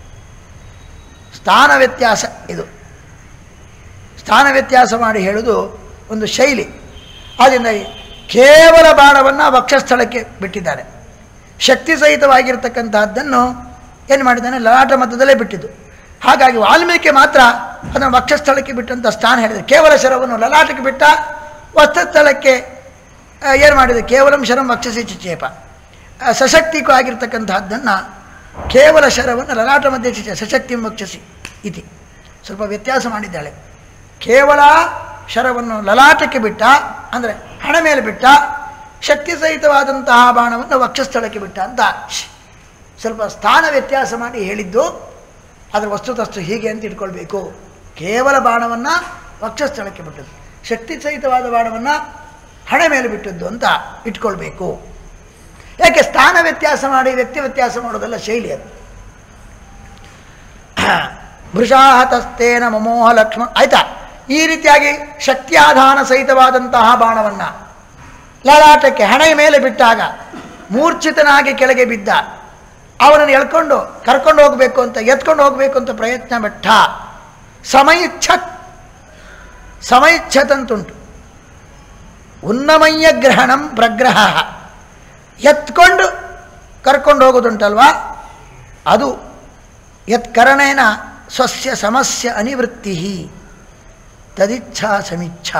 ಸ್ಥಾನ ವ್ಯತ್ಯಾಸ ಇದು ಸ್ಥಾನ ವ್ಯತ್ಯಾಸ ಮಾಡಿ ಹೇಳುವುದು ಒಂದು ಶೈಲಿ ಆದ್ದರಿಂದ ಕೇವಲ ಬಾಣವನ್ನು ವಕ್ಷಸ್ಥಳಕ್ಕೆ ಬಿಟ್ಟಿದ್ದಾರೆ ಶಕ್ತಿ ಸಹಿತವಾಗಿರ್ತಕ್ಕಂತಹದ್ದನ್ನು ಏನು ಮಾಡಿದ್ದಾನೆ ಲಲಾಟ ಮಧ್ಯದಲ್ಲೇ ಬಿಟ್ಟಿದ್ದು ಹಾಗಾಗಿ ವಾಲ್ಮೀಕಿ ಮಾತ್ರ ಅದನ್ನು ವಕ್ಷಸ್ಥಳಕ್ಕೆ ಬಿಟ್ಟಂಥ ಸ್ಥಾನ ಹೇಳಿದೆ ಕೇವಲ ಶರವನ್ನು ಲಲಾಟಕ್ಕೆ ಬಿಟ್ಟ ವಸ್ತ್ರಸ್ಥಳಕ್ಕೆ ಏನು ಮಾಡಿದೆ ಕೇವಲಂ ಶರಂ ವಕ್ಷಸಿ ಚಿಚೇಪ ಆ, ಸಶಕ್ತಿಕವಾಗಿರ್ತಕ್ಕಂತಹದ್ದನ್ನು ಕೇವಲ ಶರವನ್ನು ಲಲಾಟ ಮಧ್ಯೆ ಚಿಚ ಸಶಕ್ತಿ ವಕ್ಷಸಿ ಇತಿ ಸ್ವಲ್ಪ ವ್ಯತ್ಯಾಸ ಮಾಡಿದ್ದಾಳೆ ಕೇವಲ ಶರವನ್ನು ಲಲಾಟಕ್ಕೆ ಬಿಟ್ಟ ಅಂದರೆ ಹಣ ಮೇಲೆ ಬಿಟ್ಟ ಶಕ್ತಿ ಸಹಿತವಾದಂತಹ ಬಾಣವನ್ನು ವಕ್ಷಸ್ಥಳಕ್ಕೆ ಬಿಟ್ಟ ಅಂತ ಶ್- ಸ್ವಲ್ಪ ಸ್ಥಾನ ವ್ಯತ್ಯಾಸ ಮಾಡಿ ಹೇಳಿದ್ದು ಅದರ ವಸ್ತುತಸ್ತು ಹೀಗೆ ಅಂತ ಇಟ್ಕೊಳ್ಬೇಕು ಕೇವಲ ಬಾಣವನ್ನು ವಕ್ಷಸ್ಥಳಕ್ಕೆ ಬಿಟ್ಟದ್ದು ಶಕ್ತಿ ಸಹಿತವಾದ ಬಾಣವನ್ನು ಹಣೆ ಮೇಲೆ ಬಿಟ್ಟದ್ದು ಅಂತ ಇಟ್ಕೊಳ್ಬೇಕು ಯಾಕೆ ಸ್ಥಾನ ವ್ಯತ್ಯಾಸ ಮಾಡಿ ವ್ಯಕ್ತಿ ವ್ಯತ್ಯಾಸ ಮಾಡೋದೆಲ್ಲ ಶೈಲಿ ಅದು ಭೃಷಾಹತಸ್ತೇನ ಮಮೋಹ ಲಕ್ಷ್ಮಣ ಆಯ್ತಾ ಈ ರೀತಿಯಾಗಿ ಶಕ್ತಿಯಾಧಾನ ಸಹಿತವಾದಂತಹ ಬಾಣವನ್ನು ಲಲಾಟಕ್ಕೆ ಹಣೆಯ ಮೇಲೆ ಬಿಟ್ಟಾಗ ಮೂರ್ಛಿತನಾಗಿ ಕೆಳಗೆ ಬಿದ್ದ ಅವನನ್ನು ಎಳ್ಕೊಂಡು ಕರ್ಕೊಂಡು ಹೋಗಬೇಕು ಅಂತ ಎತ್ಕೊಂಡು ಹೋಗಬೇಕು ಅಂತ ಪ್ರಯತ್ನ ಬಿಟ್ಟ ಸಮಯಿಚ್ಛತ್ ಸಮಯಿಚ್ಛತಂತುಂಟು ಉನ್ನಮಯ್ಯ ಗ್ರಹಣಂ ಪ್ರಗ್ರಹ ಎತ್ಕೊಂಡು ಕರ್ಕೊಂಡು ಹೋಗೋದುಂಟಲ್ವಾ ಅದು ಯತ್ಕರಣೇನ ಸ್ವಸ್ಯ ಸಮಸ್ಯೆ ಅನಿವೃತ್ತಿ ತದಿಚ್ಛಾ ಸಮಿಚ್ಛಾ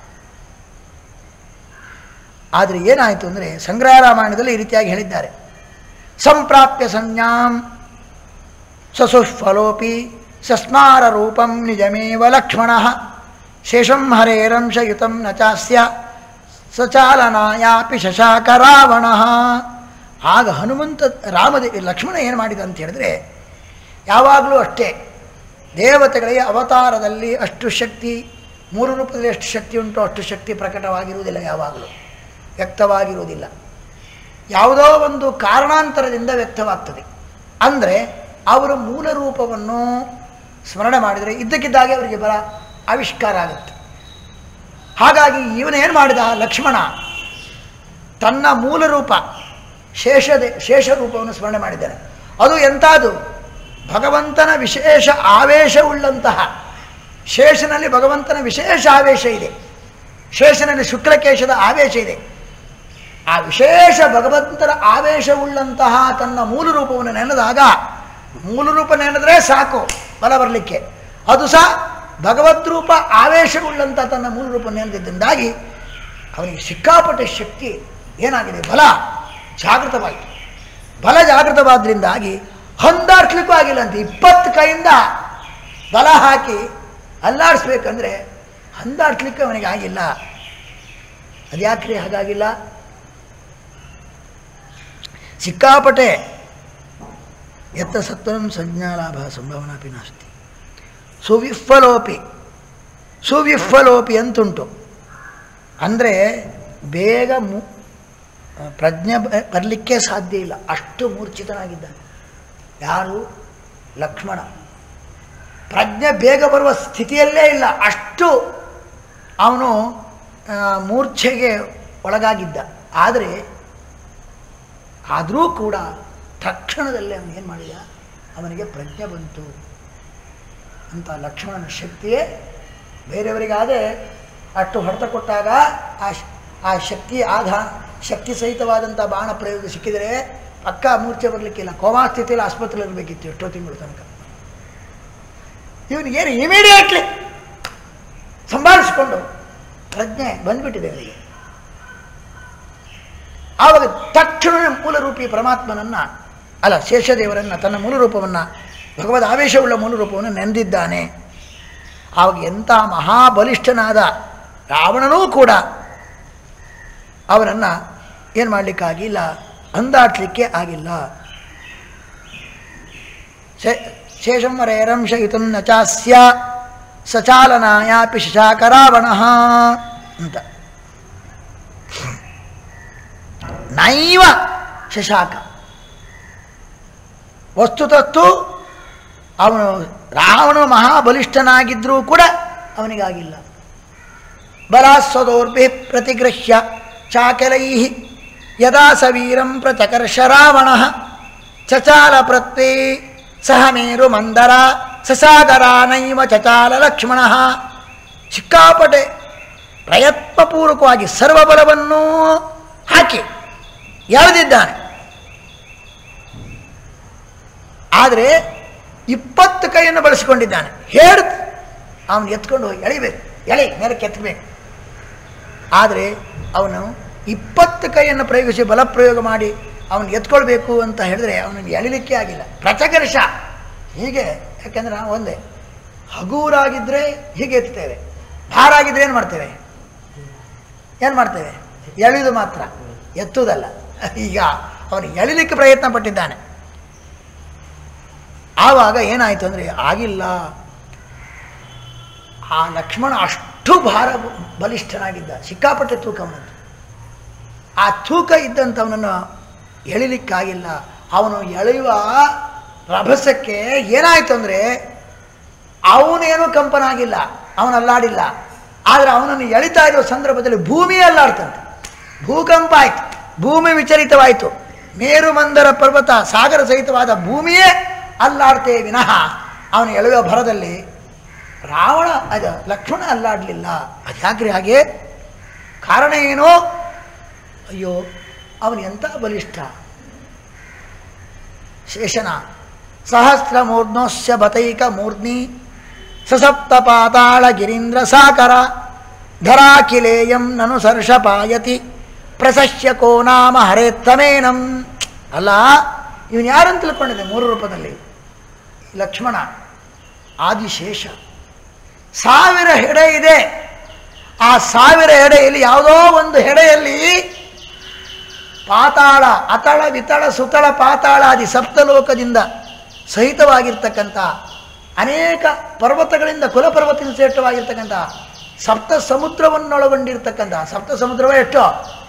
ಆದರೆ ಏನಾಯಿತು ಅಂದರೆ ಸಂಗ್ರಹ ರಾಮಾಯಣದಲ್ಲಿ ಈ ರೀತಿಯಾಗಿ ಹೇಳಿದ್ದಾರೆ ಸಂಪ್ರಾಪ್ಯ ಸಂಜ್ಞಾಂ ಸಸುಫಲೋಪಿ ಸಸ್ಮಾರ ರೂಪಂ ನಿಜಮೇವ ಲಕ್ಷ್ಮಣ ಶೇಷಂ ಹರೇರಂಶಯುತಂ ನ ಚಾಸ್ಯ ಸಚಾಲನಾಯಾಪಿ ಶಶಾಕ ರಾವಣ ಆಗ ಹನುಮಂತ ರಾಮದೇವಿ ಲಕ್ಷ್ಮಣ ಏನು ಮಾಡಿದ ಅಂತ ಹೇಳಿದ್ರೆ ಯಾವಾಗಲೂ ಅಷ್ಟೇ ದೇವತೆಗಳಿಗೆ ಅವತಾರದಲ್ಲಿ ಅಷ್ಟು ಶಕ್ತಿ ಮೂರು ರೂಪದಲ್ಲಿ ಎಷ್ಟು ಶಕ್ತಿ ಉಂಟು ಅಷ್ಟು ಶಕ್ತಿ ಪ್ರಕಟವಾಗಿರುವುದಿಲ್ಲ ಯಾವಾಗಲೂ ವ್ಯಕ್ತವಾಗಿರುವುದಿಲ್ಲ ಯಾವುದೋ ಒಂದು ಕಾರಣಾಂತರದಿಂದ ವ್ಯಕ್ತವಾಗ್ತದೆ ಅಂದರೆ ಅವರ ಮೂಲ ರೂಪವನ್ನು ಸ್ಮರಣೆ ಮಾಡಿದರೆ ಇದ್ದಕ್ಕಿದ್ದಾಗೆ ಅವರಿಗೆ ಬಲ ಆವಿಷ್ಕಾರ ಆಗುತ್ತೆ ಹಾಗಾಗಿ ಇವನೇನು ಮಾಡಿದ ಲಕ್ಷ್ಮಣ ತನ್ನ ಮೂಲ ರೂಪ ಶೇಷದೆ ಶೇಷ ರೂಪವನ್ನು ಸ್ಮರಣೆ ಮಾಡಿದ್ದಾನೆ ಅದು ಎಂಥದ್ದು ಭಗವಂತನ ವಿಶೇಷ ಆವೇಶವುಳ್ಳಂತಹ ಶೇಷನಲ್ಲಿ ಭಗವಂತನ ವಿಶೇಷ ಆವೇಶ ಇದೆ ಶೇಷನಲ್ಲಿ ಶುಕ್ಲಕೇಶದ ಆವೇಶ ಇದೆ ಆ ವಿಶೇಷ ಭಗವಂತನ ಆವೇಶವುಳ್ಳಂತಹ ತನ್ನ ಮೂಲ ರೂಪವನ್ನು ನೆನೆದಾಗ ಮೂಲ ರೂಪ ನೆನೆದ್ರೆ ಸಾಕು ಬಲ ಬರಲಿಕ್ಕೆ ಅದು ಸಹ ಭಗವದ್ ರೂಪ ಆವೇಶವುಳ್ಳಂಥ ತನ್ನ ಮೂಲ ರೂಪ ನೆನೆದಿದ್ದರಿಂದಾಗಿ ಅವನಿಗೆ ಸಿಕ್ಕಾಪಟ್ಟೆ ಶಕ್ತಿ ಏನಾಗಿದೆ ಬಲ ಜಾಗೃತವಾಯಿತು ಬಲ ಜಾಗೃತವಾದ್ರಿಂದಾಗಿ ಹೊಂದಾಡ್ಸ್ಲಿಕ್ಕೂ ಆಗಿಲ್ಲ ಅಂತ ಇಪ್ಪತ್ತು ಕೈಯಿಂದ ಬಲ ಹಾಕಿ ಅಲ್ಲಾಡಿಸ್ಬೇಕಂದ್ರೆ ಹೊಂದಾಡ್ಸ್ಲಿಕ್ಕೆ ಅವನಿಗೆ ಆಗಿಲ್ಲ ಅದ್ಯಾಕ್ರಿ ಹಾಗಾಗಿಲ್ಲ ಸಿಕ್ಕಾಪಟ್ಟೆ ಎತ್ತ ಸತ್ವಂ ಸಂಜ್ಞಾಲಾಭ ಸಂಭಾವನಾಪಿ ನಾಸ್ತಿ ಸುವಿಫಲೋಪಿ ಸುವಿಫಲೋಪಿ ಅಂತುಂಟು ಅಂದರೆ ಬೇಗ ಮು ಪ್ರಜ್ಞೆ ಬ- ಬರಲಿಕ್ಕೆ ಸಾಧ್ಯ ಇಲ್ಲ ಅಷ್ಟು ಮೂರ್ಛಿತನಾಗಿದ್ದಾನೆ ಯಾರು ಲಕ್ಷ್ಮಣ ಪ್ರಜ್ಞೆ ಬೇಗ ಬರುವ ಸ್ಥಿತಿಯಲ್ಲೇ ಇಲ್ಲ ಅಷ್ಟು ಅವನು ಆ, ಮೂರ್ಛೆಗೆ ಒಳಗಾಗಿದ್ದ ಆದರೆ ಆದರೂ ಕೂಡ ತಕ್ಷಣದಲ್ಲೇ ಅವನು ಏನು ಮಾಡಿದ ಅವನಿಗೆ ಪ್ರಜ್ಞೆ ಬಂತು ಅಂತ ಲಕ್ಷ್ಮಣನ ಶಕ್ತಿಯೇ ಬೇರೆಯವರಿಗಾದರೆ ಅಷ್ಟು ಹೊಡೆತ ಕೊಟ್ಟಾಗ ಆ ಶ- ಆ ಶಕ್ತಿ ಆಧಾ ಶಕ್ತಿ ಸಹಿತವಾದಂಥ ಬಾಣ ಪ್ರಯೋಗ ಸಿಕ್ಕಿದರೆ ಪಕ್ಕ ಮೂರ್ಛೆ ಬರಲಿಕ್ಕಿಲ್ಲ ಕೋಮಾ ಸ್ಥಿತಿಯಲ್ಲಿ ಆಸ್ಪತ್ರೆಯಲ್ಲಿ ಇರಬೇಕಿತ್ತು ಎಷ್ಟೋ ತಿಂಗಳು ತನಕ ಇವನಿಗೇನು ಇಮಿಡಿಯೇಟ್ಲಿ ಸಂಭಾಳಿಸಿಕೊಂಡು ಪ್ರಜ್ಞೆ ಬಂದ್ಬಿಟ್ಟಿದೆ ಅವರಿಗೆ ಆವಾಗ ತಕ್ಷಣ ಮೂಲ ರೂಪಿ ಪರಮಾತ್ಮನನ್ನ ಅಲ್ಲ ಶೇಷದೇವರನ್ನ ತನ್ನ ಮೂಲ ರೂಪವನ್ನು ಭಗವದ್ ಆವೇಶವುಳ್ಳ ಮೂಲ ರೂಪವನ್ನು ನೆನೆದಿದ್ದಾನೆ ಆವಾಗ ಎಂಥ ಮಹಾಬಲಿಷ್ಠನಾದ ರಾವಣನೂ ಕೂಡ ಅವನನ್ನು ಏನು ಮಾಡಲಿಕ್ಕಾಗಿಲ್ಲ ಅಂದಾಟ್ಲಿಕ್ಕೆ ಆಗಿಲ್ಲ ಶೇ- ಶೇಷಂ ರೇರಂಶಯಿತು ನ ಚಾಸ್ಯ ಸಚಾಲನಾಯಾಪಿ ಶಶಾಕ ರಾವಣ ಅಂತ ನೈವ ಶಶಾಕ ವಸ್ತುತತ್ತು ಅವನು ರಾವಣ ಮಹಾಬಲಿಷ್ಠನಾಗಿದ್ದರೂ ಕೂಡ ಅವನಿಗಾಗಿಲ್ಲ ಬಲಾಸ್ವದೋರ್ಭಿ ಪ್ರತಿಗೃಹ್ಯ ಚಾಕಲೈ ಯದಾ ಸ ವೀರಂ ಪ್ರಚಕರ್ಷ ರಾವಣ ಚಚಾಲ ಪೃಥ್ವಿ ಸಹ ಮೇರು ಮಂದರ ಸಸಾಗರ ನೈವ ಚಚಾಲ ಲಕ್ಷ್ಮಣ ಸಿಕ್ಕಾಪಟೆ ಪ್ರಯತ್ನಪೂರ್ವಕವಾಗಿ ಸರ್ವಬಲವನ್ನೂ ಹಾಕಿ ಎಳೆದಿದ್ದಾನೆ ಆದರೆ ಇಪ್ಪತ್ತು ಕೈಯನ್ನು ಬಳಸಿಕೊಂಡಿದ್ದಾನೆ ಹೇಳ ಅವನು ಎತ್ಕೊಂಡು ಹೋಗಿ ಎಳಿಬೇಕು ಎಳಿ ಮೇಲಕ್ಕೆ ಎತ್ತಬೇಕು ಆದರೆ ಅವನು ಇಪ್ಪತ್ತು ಕೈಯನ್ನು ಪ್ರಯೋಗಿಸಿ ಬಲಪ್ರಯೋಗ ಮಾಡಿ ಅವನು ಎತ್ಕೊಳ್ಬೇಕು ಅಂತ ಹೇಳಿದ್ರೆ ಅವನಿಗೆ ಎಳಿಲಿಕ್ಕೆ ಆಗಿಲ್ಲ ಪ್ರಚಕರ್ಷ ಹೀಗೆ ಯಾಕೆಂದ್ರೆ ನಾವು ಒಂದೇ ಹಗೂರಾಗಿದ್ದರೆ ಹೀಗೆ ಎತ್ತುತ್ತೇವೆ ಭಾರ ಆಗಿದ್ರೆ ಏನು ಮಾಡ್ತೇವೆ ಏನು ಮಾಡ್ತೇವೆ ಎಳೆಯುವುದು ಮಾತ್ರ ಎತ್ತುವುದಲ್ಲ ಈಗ ಅವನು ಎಳಿಲಿಕ್ಕೆ ಪ್ರಯತ್ನ ಪಟ್ಟಿದ್ದಾನೆ ಆವಾಗ ಏನಾಯಿತು ಅಂದರೆ ಆಗಿಲ್ಲ ಆ ಲಕ್ಷ್ಮಣ ಅಷ್ಟು ಭಾರ ಬಲಿಷ್ಠನಾಗಿದ್ದ ಸಿಕ್ಕಾಪಟ್ಟೆ ತೂಕ ಅವನದ್ದು ಆ ತೂಕ ಇದ್ದಂಥವನನ್ನು ಎಳಿಲಿಕ್ಕಾಗಿಲ್ಲ ಅವನು ಎಳೆಯುವ ರಭಸಕ್ಕೆ ಏನಾಯಿತು ಅಂದರೆ ಅವನೇನೂ ಕಂಪನ ಆಗಿಲ್ಲ ಅವನು ಅಲ್ಲಾಡಿಲ್ಲ ಆದರೆ ಅವನನ್ನು ಎಳಿತಾ ಇರುವ ಸಂದರ್ಭದಲ್ಲಿ ಭೂಮಿ ಅಲ್ಲಾಡ್ತಂತೆ ಭೂಕಂಪ ಆಯಿತು ಭೂಮಿ ವಿಚಲಿತವಾಯಿತು ಮೇರು ಮಂದರ ಪರ್ವತ ಸಾಗರ ಸಹಿತವಾದ ಭೂಮಿಯೇ ಅಲ್ಲಾಡ್ತೇ ವಿನಃ ಅವನು ಎಳೆಯುವ ಭರದಲ್ಲಿ ರಾವಣ ಅದ ಲಕ್ಷ್ಮಣ ಅಲ್ಲಾಡಲಿಲ್ಲ ಅದು ಯಾಕ್ರಿ ಹಾಗೆ ಕಾರಣ ಏನು ಅಯ್ಯೋ ಅವನು ಎಂಥ ಬಲಿಷ್ಠ ಶೇಷನ ಸಹಸ್ರ ಮೂರ್ಧ್ನೋಸ್ಯ ಬತೈಕ ಮೂರ್ಧ್ನಿ ಸಸಪ್ತ ಪಾತಾಳ ಗಿರೀಂದ್ರ ಸಾಕರ ಧರಾಖಿಲೇಯಂ ನನು ಸರ್ಷಪಾಯತಿ ಪ್ರಸಸ್ಯ ಕೋ ನಾಮ ಹರೇತ್ತಮೇನಂ ಅಲ್ಲ ಇವನು ಯಾರಂತ ತಿಳ್ಕೊಂಡಿದೆ ಮೂರು ರೂಪದಲ್ಲಿ ಲಕ್ಷ್ಮಣ ಆದಿಶೇಷ ಸಾವಿರ ಹೆಡೆ ಇದೆ ಆ ಸಾವಿರ ಹೆಡೆಯಲ್ಲಿ ಯಾವುದೋ ಒಂದು ಹೆಡೆಯಲ್ಲಿ ಪಾತಾಳ ಅತಳ ವಿತಳ ಸುತಳ ಪಾತಾಳಾದಿ ಸಪ್ತಲೋಕದಿಂದ ಸಹಿತವಾಗಿರ್ತಕ್ಕಂಥ ಅನೇಕ ಪರ್ವತಗಳಿಂದ ಕುಲಪರ್ವತದಿಂದ ಶ್ರೇಷ್ಠವಾಗಿರ್ತಕ್ಕಂಥ ಸಪ್ತ ಸಮುದ್ರವನ್ನೊಳಗೊಂಡಿರ್ತಕ್ಕಂಥ ಸಪ್ತ ಸಮುದ್ರವೇ ಎಷ್ಟು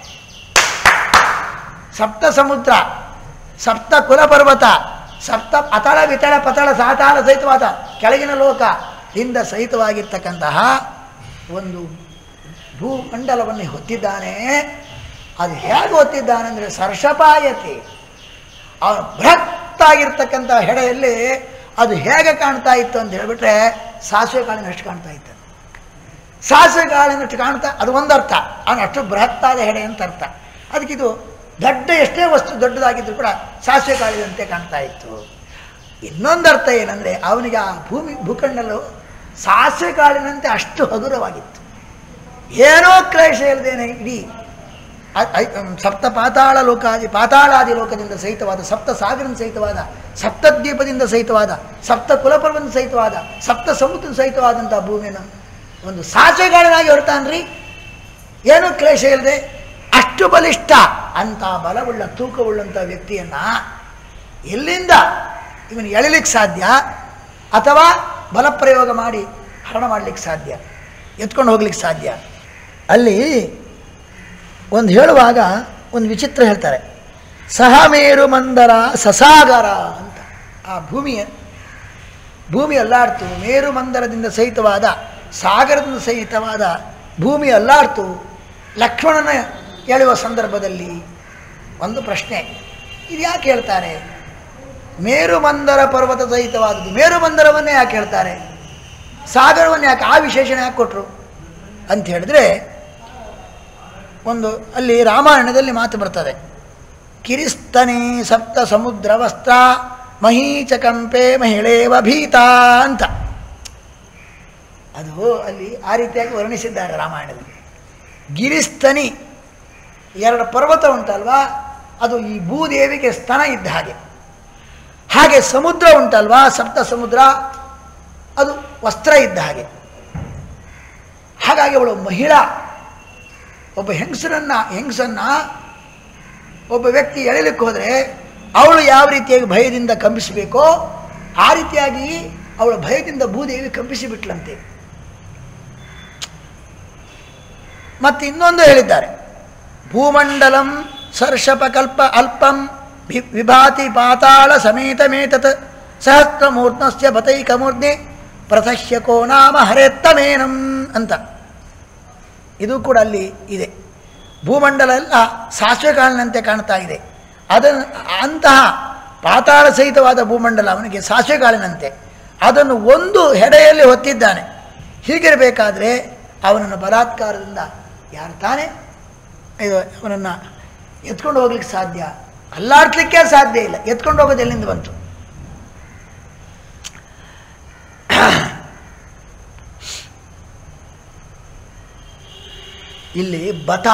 ಸಪ್ತ ಸಮುದ್ರ ಸಪ್ತ ಕುಲಪರ್ವತ ಸಪ್ತ ಅತಳ ವಿತಳ ಪತಳ ಸಾತಾಳ ಸಹಿತವಾದ ಕೆಳಗಿನ ಲೋಕ ಇಂದ ಸಹಿತವಾಗಿರ್ತಕ್ಕಂತಹ ಒಂದು ಭೂಮಂಡಲವನ್ನು ಹೊತ್ತಿದ್ದಾನೆ ಅದು ಹೇಗೆ ಹೊತ್ತಿದ್ದಾನೆ ಅಂದರೆ ಸರ್ಷಪಾಯತಿ ಅವನು ಬೃಹತ್ತಾಗಿರ್ತಕ್ಕಂಥ ಹೆಡೆಯಲ್ಲಿ ಅದು ಹೇಗೆ ಕಾಣ್ತಾ ಇತ್ತು ಅಂತ ಹೇಳಿಬಿಟ್ರೆ ಸಾಸಿವೆ ಕಾಳಿನಷ್ಟು ಕಾಣ್ತಾ ಇತ್ತು ಸಾಸಿವೆ ಕಾಳಿನಷ್ಟು ಕಾಣ್ತಾ ಅದು ಒಂದರ್ಥ ಅವನು ಅಷ್ಟು ಬೃಹತ್ತಾದ ಹೆಡೆ ಅಂತ ಅರ್ಥ ಅದಕ್ಕಿದು ದೊಡ್ಡ ಎಷ್ಟೇ ವಸ್ತು ದೊಡ್ಡದಾಗಿದ್ದರೂ ಕೂಡ ಸಾಸಿವೆ ಕಾಳಿದಂತೆ ಕಾಣ್ತಾ ಇತ್ತು ಇನ್ನೊಂದು ಅರ್ಥ ಏನಂದರೆ ಅವನಿಗೆ ಆ ಭೂಮಿ ಭೂಖಂಡಲು ಸಾಸಿವೆ ಕಾಳಿನಂತೆ ಅಷ್ಟು ಹಗುರವಾಗಿತ್ತು ಏನೋ ಕ್ಲೇಶ ಇಲ್ಲದೇನೆ ಇಡೀ ಅ- ಐ- ಅಮ್, ಸಪ್ತ ಪಾತಾಳ ಲೋಕಾದಿ ಪಾತಾಳಾದಿ ಲೋಕದಿಂದ ಸಹಿತವಾದ ಸಪ್ತ ಸಾಗರನ ಸಹಿತವಾದ ಸಪ್ತದ್ವೀಪದಿಂದ ಸಹಿತವಾದ ಸಪ್ತ ಕುಲಪರ್ವದಿಂದ ಸಹಿತವಾದ ಸಪ್ತ ಸಮುದ್ರ ಸಹಿತವಾದಂಥ ಭೂಮಿಯನ್ನು ಒಂದು ಸಾಚೆಗಾಳನಾಗಿ ಹೊರತಾನ್ರಿ ಏನೂ ಕ್ಲೇಶ ಇಲ್ಲದೆ ಅಷ್ಟು ಬಲಿಷ್ಠ ಅಂತ ಬಲವುಳ್ಳ ತೂಕವುಳ್ಳಂಥ ವ್ಯಕ್ತಿಯನ್ನ ಎಲ್ಲಿಂದ ಇವನು ಎಳಿಲಿಕ್ಕೆ ಸಾಧ್ಯ ಅಥವಾ ಬಲಪ್ರಯೋಗ ಮಾಡಿ ಹರಣ ಮಾಡಲಿಕ್ಕೆ ಸಾಧ್ಯ ಎತ್ಕೊಂಡು ಹೋಗ್ಲಿಕ್ಕೆ ಸಾಧ್ಯ ಅಲ್ಲಿ ಒಂದು ಹೇಳುವಾಗ ಒಂದು ವಿಚಿತ್ರ ಹೇಳ್ತಾರೆ ಸಹ ಮೇರು ಮಂದರ ಸಸಾಗರ ಅಂತ ಆ ಭೂಮಿಯ ಭೂಮಿ ಅಲ್ಲಾಡ್ತು ಮೇರು ಮಂದರದಿಂದ ಸಹಿತವಾದ ಸಾಗರದಿಂದ ಸಹಿತವಾದ ಭೂಮಿ ಅಲ್ಲಾಡ್ತು ಲಕ್ಷ್ಮಣನ ಎಳೆಯುವ ಸಂದರ್ಭದಲ್ಲಿ ಒಂದು ಪ್ರಶ್ನೆ ಇದು ಯಾಕೆ ಹೇಳ್ತಾರೆ ಮೇರು ಮಂದರ ಪರ್ವತ ಸಹಿತವಾದದ್ದು ಮೇರು ಮಂದರವನ್ನೇ ಯಾಕೆ ಹೇಳ್ತಾರೆ ಸಾಗರವನ್ನು ಯಾಕೆ ಆ ವಿಶೇಷಣ ಯಾಕೆ ಕೊಟ್ಟರು ಅಂತ ಹೇಳಿದ್ರೆ ಒಂದು ಅಲ್ಲಿ ರಾಮಾಯಣದಲ್ಲಿ ಮಾತು ಬರ್ತದೆ ಕಿರಿಸ್ತನೇ ಸಪ್ತ ಸಮುದ್ರ ವಸ್ತ್ರ ಮಹೀಚ ಕಂಪೆ ಮಹಿಳೇವ ಭೀತ ಅಂತ ಅದು ಅಲ್ಲಿ ಆ ರೀತಿಯಾಗಿ ವರ್ಣಿಸಿದ್ದಾರೆ ರಾಮಾಯಣದಲ್ಲಿ ಗಿರಿಸ್ತನಿ ಎರಡು ಪರ್ವತ ಉಂಟಲ್ವಾ ಅದು ಈ ಭೂದೇವಿಗೆ ಸ್ತನ ಇದ್ದ ಹಾಗೆ ಹಾಗೆ ಸಮುದ್ರ ಉಂಟಲ್ವಾ ಸಪ್ತ ಸಮುದ್ರ ಅದು ವಸ್ತ್ರ ಇದ್ದ ಹಾಗೆ ಹಾಗಾಗಿ ಅವಳು ಮಹಿಳಾ ಒಬ್ಬ ಹೆಂಗಸರನ್ನ ಹೆಂಗಸನ್ನ ಒಬ್ಬ ವ್ಯಕ್ತಿ ಎಳಿಲಿಕ್ಕೆ ಹೋದರೆ ಅವಳು ಯಾವ ರೀತಿಯಾಗಿ ಭಯದಿಂದ ಕಂಪಿಸಬೇಕೋ ಆ ರೀತಿಯಾಗಿ ಅವಳ ಭಯದಿಂದ ಭೂದೇವಿ ಕಂಪಿಸಿ ಬಿಟ್ಲಂತೆ ಮತ್ತೆ ಇನ್ನೊಂದು ಹೇಳಿದ್ದಾರೆ ಭೂಮಂಡಲಂ ಸರ್ಷಪಕಲ್ಪ ಅಲ್ಪಂ ವಿ- ವಿಭಾತಿ ಪಾತಾಳ ಸಮೇತಮೇತತ್ ಸಹಸ್ರಮೂರ್ಧಸ್ಯ ಬತೈಕಮೂರ್ಧಿ ಪ್ರಸಹ್ಯಕೋ ನಾಮ ಹರೇತ್ತಮೇನಂ ಅಂತ ಇದು ಕೂಡ ಅಲ್ಲಿ ಇದೆ ಭೂಮಂಡಲ ಎಲ್ಲ ಸಾಸಿವೆ ಕಾಳಿನಂತೆ ಕಾಣ್ತಾ ಇದೆ ಅದನ್ನು ಅಂತಹ ಪಾತಾಳ ಸಹಿತವಾದ ಭೂಮಂಡಲ ಅವನಿಗೆ ಸಾಸಿವೆ ಕಾಳಿನಂತೆ ಅದನ್ನು ಒಂದು ಹೆಡೆಯಲ್ಲಿ ಹೊತ್ತಿದ್ದಾನೆ ಹೀಗಿರಬೇಕಾದ್ರೆ ಅವನನ್ನು ಬಲಾತ್ಕಾರದಿಂದ ಯಾರು ತಾನೇ ಇದು ಅವನನ್ನು ಎತ್ಕೊಂಡು ಹೋಗ್ಲಿಕ್ಕೆ ಸಾಧ್ಯ ಅಲ್ಲಾಡ್ಲಿಕ್ಕೆ ಸಾಧ್ಯ ಇಲ್ಲ ಎತ್ಕೊಂಡು ಹೋಗೋದು ಎಲ್ಲಿಂದ ಬಂತು ಇಲ್ಲಿ ಬತ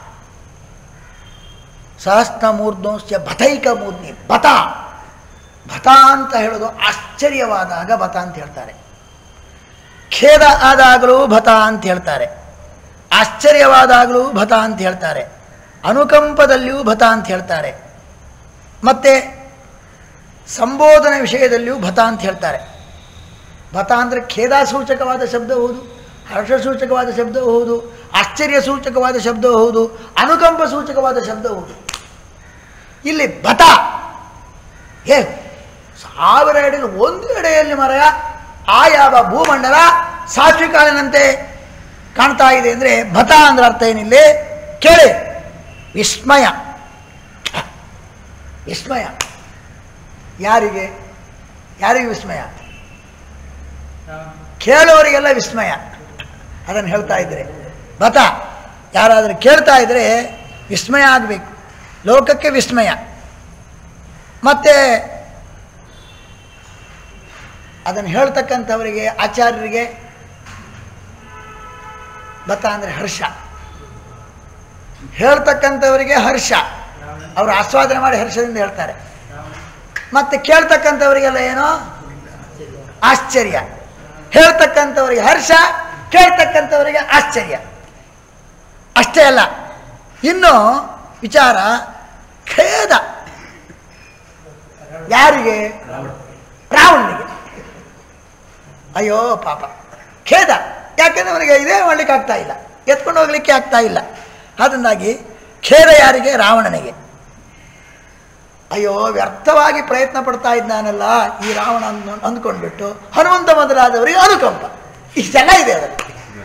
ಸಹಸ್ರ ಮೂರ್ಧಂಶ್ಚ ಬತೈಕ ಮೂರ್ಧಿ ಬತ ಬತ ಅಂತ ಹೇಳೋದು ಆಶ್ಚರ್ಯವಾದಾಗ ಬತ ಅಂತ ಹೇಳ್ತಾರೆ ಖೇದ ಆದಾಗಲೂ ಭತ ಅಂತ ಹೇಳ್ತಾರೆ ಆಶ್ಚರ್ಯವಾದಾಗಲೂ ಭತ ಅಂತ ಹೇಳ್ತಾರೆ ಅನುಕಂಪದಲ್ಲಿಯೂ ಭತ ಅಂತ ಹೇಳ್ತಾರೆ ಮತ್ತೆ ಸಂಬೋಧನೆ ವಿಷಯದಲ್ಲಿಯೂ ಭತ ಅಂತ ಹೇಳ್ತಾರೆ ಭತ ಅಂದರೆ ಖೇದಾಸೂಚಕವಾದ ಶಬ್ದ ಹೌದು ಹರ್ಷಸೂಚಕವಾದ ಶಬ್ದ ಹೌದು ಆಶ್ಚರ್ಯ ಸೂಚಕವಾದ ಶಬ್ದ ಹೌದು ಅನುಕಂಪ ಸೂಚಕವಾದ ಶಬ್ದ ಹೌದು ಇಲ್ಲಿ ಭತ ಏ ಸಾವಿರ ಎಡೆಯಲ್ಲಿ ಒಂದು ಎಡೆಯಲ್ಲಿ ಮರ ಆ ಯಾವ ಭೂಮಂಡಲ ಸಾತ್ವಿಕಾಲಿನಂತೆ ಕಾಣ್ತಾ ಇದೆ ಅಂದರೆ ಭತ ಅಂದ್ರೆ ಅರ್ಥ ಏನಿಲ್ಲಿ ಕೇಳಿ ವಿಸ್ಮಯ ವಿಸ್ಮಯ ಯಾರಿಗೆ ಯಾರಿಗೆ ವಿಸ್ಮಯ ಕೇಳೋರಿಗೆಲ್ಲ ವಿಸ್ಮಯ ಅದನ್ನು ಹೇಳ್ತಾ ಇದ್ರೆ ಬತ ಯಾರಾದರೂ ಕೇಳ್ತಾ ಇದ್ರೆ ವಿಸ್ಮಯ ಆಗಬೇಕು ಲೋಕಕ್ಕೆ ವಿಸ್ಮಯ ಮತ್ತೆ ಅದನ್ನು ಹೇಳ್ತಕ್ಕಂಥವರಿಗೆ ಆಚಾರ್ಯರಿಗೆ ಬತ ಅಂದರೆ ಹರ್ಷ ಹೇಳ್ತಕ್ಕಂಥವರಿಗೆ ಹರ್ಷ ಅವರು ಆಸ್ವಾದನೆ ಮಾಡಿ ಹರ್ಷದಿಂದ ಹೇಳ್ತಾರೆ ಮತ್ತೆ ಕೇಳ್ತಕ್ಕಂಥವರಿಗೆಲ್ಲ ಏನೋ ಆಶ್ಚರ್ಯ ಹೇಳ್ತಕ್ಕಂಥವರಿಗೆ ಹರ್ಷ ಕೇಳ್ತಕ್ಕಂಥವರಿಗೆ ಆಶ್ಚರ್ಯ ಅಷ್ಟೇ ಅಲ್ಲ ಇನ್ನು ವಿಚಾರ ಖೇದ ಯಾರಿಗೆ ರಾವಣನಿಗೆ ಅಯ್ಯೋ ಪಾಪ ಖೇದ ಯಾಕೆಂದ್ರೆ ಅವನಿಗೆ ಇದೇ ಮಾಡ್ಲಿಕ್ಕೆ ಆಗ್ತಾ ಇಲ್ಲ ಎತ್ಕೊಂಡು ಹೋಗ್ಲಿಕ್ಕೆ ಆಗ್ತಾ ಇಲ್ಲ ಅದರಿಂದಾಗಿ ಖೇದ ಯಾರಿಗೆ ರಾವಣನಿಗೆ ಅಯ್ಯೋ ವ್ಯರ್ಥವಾಗಿ ಪ್ರಯತ್ನ ಪಡ್ತಾ ಇದ್ದಾನಲ್ಲ ಈ ರಾವಣ ಅಂದ್ ಅಂದ್ಕೊಂಡ್ಬಿಟ್ಟು ಹನುಮಂತ ಮೊದಲಾದವರಿಗೆ ಅನುಕಂಪ ಇಷ್ಟೆಲ್ಲ ಇದೆ ಅದರಲ್ಲಿ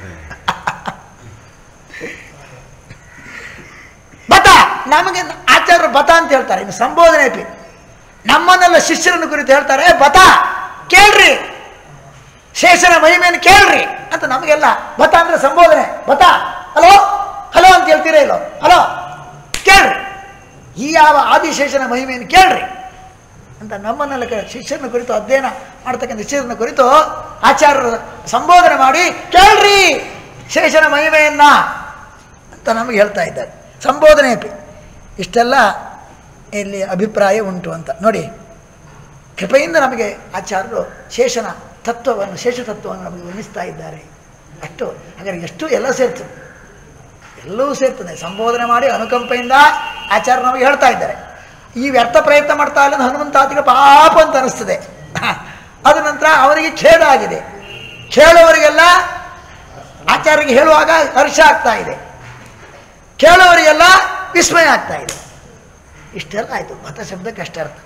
ಬತ ನಮಗೆ ಆಚಾರ್ಯರು ಬತ ಅಂತ ಹೇಳ್ತಾರೆ ಇನ್ನು ಸಂಬೋಧನೆ ಪಿ ನಮ್ಮನ್ನೆಲ್ಲ ಶಿಷ್ಯರನ್ನು ಕುರಿತು ಹೇಳ್ತಾರೆ ಬತ ಕೇಳ್ರಿ ಶೇಷನ ಮಹಿಮೆಯನ್ನು ಕೇಳ್ರಿ ಅಂತ ನಮಗೆಲ್ಲ ಬತ ಅಂದ್ರೆ ಸಂಬೋಧನೆ ಬತ ಹಲೋ ಹಲೋ ಅಂತ ಹೇಳ್ತೀರಾ ಇಲ್ಲೋ ಹಲೋ ಕೇಳ್ರಿ ಈ ಯಾವ ಆದಿಶೇಷನ ಮಹಿಮೆಯನ್ನು ಕೇಳ್ರಿ ಅಂತ ನಮ್ಮನ್ನೆಲ್ಲ ಕ- ಶಿಷ್ಯರನ್ನ ಕುರಿತು ಅಧ್ಯಯನ ಮಾಡ್ತಕ್ಕಂಥ ಶಿಷ್ಯರನ್ನ ಕುರಿತು ಆಚಾರ್ಯರು ಸಂಬೋಧನೆ ಮಾಡಿ ಕೇಳ್ರಿ ಶೇಷನ ಮಹಿಮೆಯನ್ನ ಅಂತ ನಮಗೆ ಹೇಳ್ತಾ ಇದ್ದಾರೆ ಸಂಬೋಧನೆ ಅಪಿ ಇಷ್ಟೆಲ್ಲ ಇಲ್ಲಿ ಅಭಿಪ್ರಾಯ ಉಂಟು ಅಂತ ನೋಡಿ ಕೃಪೆಯಿಂದ ನಮಗೆ ಆಚಾರ್ಯರು ಶೇಷನ ತತ್ವವನ್ನು ಶೇಷ ತತ್ವವನ್ನು ನಮಗೆ ವರ್ಣಿಸ್ತಾ ಇದ್ದಾರೆ ಅಷ್ಟು ಹಾಗಾದ್ರೆ ಎಷ್ಟು ಎಲ್ಲ ಸೇರ್ತದೆ ಎಲ್ಲವೂ ಸೇರ್ತದೆ ಸಂಬೋಧನೆ ಮಾಡಿ ಅನುಕಂಪೆಯಿಂದ ಆಚಾರ್ಯ ನಮಗೆ ಹೇಳ್ತಾ ಇದ್ದಾರೆ ಈ ವ್ಯರ್ಥ ಪ್ರಯತ್ನ ಮಾಡ್ತಾ ಇಲ್ಲ ಹನುಮಂತಾತಿಗೆ ಪಾಪ ಅಂತ ಅನಿಸ್ತದೆ ಅದ ನಂತರ ಅವರಿಗೆ ಖೇದ ಆಗಿದೆ ಕೇಳುವವರಿಗೆಲ್ಲ ಆಚಾರ್ಯರಿಗೆ ಹೇಳುವಾಗ ಹರ್ಷ ಆಗ್ತಾ ಇದೆ ಕೇಳುವವರಿಗೆಲ್ಲ ವಿಸ್ಮಯ ಆಗ್ತಾ ಇದೆ ಇಷ್ಟೆಲ್ಲ ಆಯಿತು ಮತ ಶಬ್ದಕ್ಕೆ ಅಷ್ಟೇ ಅರ್ಥ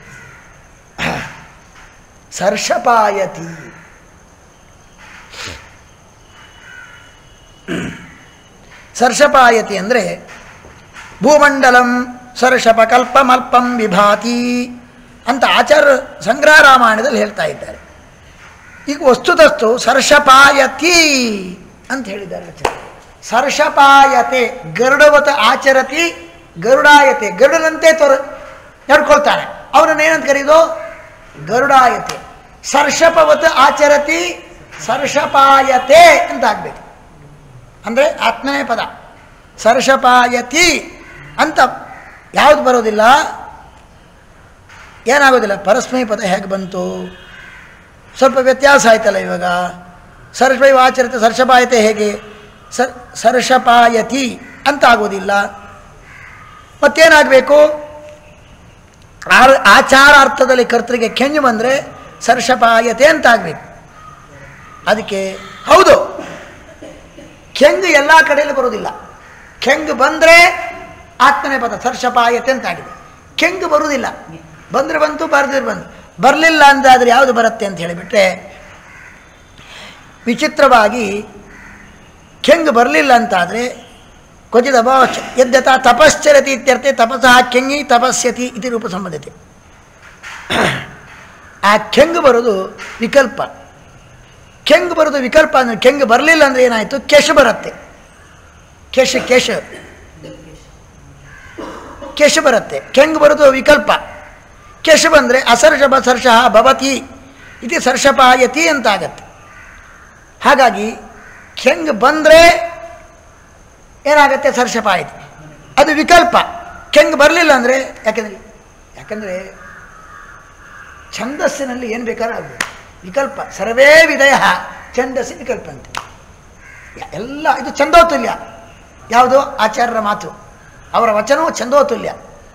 ಸರ್ಷಪಾಯತಿ ಸರ್ಷಪಾಯತಿ ಅಂದರೆ ಭೂಮಂಡಲಂ ಸರ್ಷಪ ಕಲ್ಪಮಲ್ಪಂ ವಿಭಾತಿ ಅಂತ ಆಚಾರ್ಯ ಸಂಗ್ರಹ ರಾಮಾಯಣದಲ್ಲಿ ಹೇಳ್ತಾ ಇದ್ದಾರೆ ಈಗ ವಸ್ತುತಸ್ತು ಸರ್ಷಪಾಯತಿ ಅಂತ ಹೇಳಿದ್ದಾರೆ ಆಚಾರ್ಯ ಸರ್ಷಪಾಯತೆ ಗರುಡವತ ಆಚರತಿ ಗರುಡಾಯತೆ ಗರುಡನಂತೆ ತೋರ ನಡ್ಕೊಳ್ತಾನೆ ಅವನನ್ನು ಏನಂತ ಕರೀದು ಗರುಡಾಯತೆ ಸರ್ಷಪವತ್ ಆಚರತಿ ಸರ್ಷಪಾಯತೆ ಅಂತ ಆಗ್ಬೇಕು ಅಂದರೆ ಆತ್ಮನೇ ಪದ ಸರ್ಷಪಾಯತಿ ಅಂತ ಯಾವುದು ಬರೋದಿಲ್ಲ ಏನಾಗೋದಿಲ್ಲ ಪರಸ್ಮೈ ಪದ ಹೇಗೆ ಬಂತು ಸ್ವಲ್ಪ ವ್ಯತ್ಯಾಸ ಆಯ್ತಲ್ಲ ಇವಾಗ ಸರ್ಷಪೈವ ಆಚರಿತ ಸರ್ಷಪಾಯತೆ ಹೇಗೆ ಸರ್ ಸರ್ಷಪಾಯತಿ ಅಂತ ಆಗೋದಿಲ್ಲ ಮತ್ತೇನಾಗಬೇಕು ಆರ್ ಆಚಾರಾರ್ಥದಲ್ಲಿ ಕರ್ತರಿಗೆ ಕೆಂಜು ಬಂದರೆ ಸರ್ಷಪಾಯತೆ ಅಂತ ಆಗಬೇಕು ಅದಕ್ಕೆ ಹೌದು ಕೆಂಗು ಎಲ್ಲ ಕಡೆಯಲ್ಲೂ ಬರುವುದಿಲ್ಲ ಕೆಂಗು ಬಂದರೆ ಆತ್ಮನೇ ಪದ ಸರ್ಷಪಾಯತೆ ಅಂತ ಆಗಿದೆ ಕೆಂಗು ಬರುವುದಿಲ್ಲ ಬಂದರೆ ಬಂತು ಬರದಿರ್ ಬಂತು ಬರಲಿಲ್ಲ ಅಂದಾದರೆ ಯಾವುದು ಬರುತ್ತೆ ಅಂತ ಹೇಳಿಬಿಟ್ರೆ ವಿಚಿತ್ರವಾಗಿ ಕೆಂಗು ಬರಲಿಲ್ಲ ಅಂತಾದರೆ ಕ್ವಚಿತ್ ಅಭಾವಚ ಯದ್ಯಥ ತಪಶ್ಚರತಿ ಇತ್ಯರ್ಥೆ ತಪಸಃ ಕೆಂಗಿ ತಪಸ್ಯತಿ ಇತಿ ರೂಪ ಸಂಬಂಧತೆ ಆ ಕೆಂಗು ಬರೋದು ವಿಕಲ್ಪ ಕೆಂಗು ಬರೋದು ವಿಕಲ್ಪ ಅಂದರೆ ಕೆಂಗು ಬರಲಿಲ್ಲ ಅಂದರೆ ಏನಾಯಿತು ಕೆಶ ಬರುತ್ತೆ ಕೆಶ ಕೆಶ ಕೆಶ ಬರುತ್ತೆ ಕೆಂಗು ಬರೋದು ವಿಕಲ್ಪ ಕೆಶ ಬಂದರೆ ಅಸರ್ಷಭ ಸರ್ಷಃ ಭವತಿ ಇತಿ ಸರ್ಷಪಾಯತಿ ಅಂತ ಆಗತ್ತೆ ಹಾಗಾಗಿ ಕೆಂಗು ಬಂದರೆ ಏನಾಗುತ್ತೆ ಸರ್ಷಪಾಯತಿ ಅದು ವಿಕಲ್ಪ ಕೆಂಗು ಬರಲಿಲ್ಲ ಅಂದರೆ ಯಾಕೆಂದರೆ ಯಾಕಂದರೆ ಛಂದಸ್ಸಿನಲ್ಲಿ ಏನು ಬೇಕಾದ್ರೂ ಆಗ್ಬೋದು ವಿಕಲ್ಪ ಸರ್ವೇ ವಿಧಯ ಛಂದಸ್ಸಿ ವಿಕಲ್ಪ ಅಂತ ಎಲ್ಲ ಇದು ಛಂದೋತುಲ್ಯ ಯಾವುದು ಆಚಾರ್ಯರ ಮಾತು ಅವರ ವಚನವು ಛಂದೋತುಲ್ಯ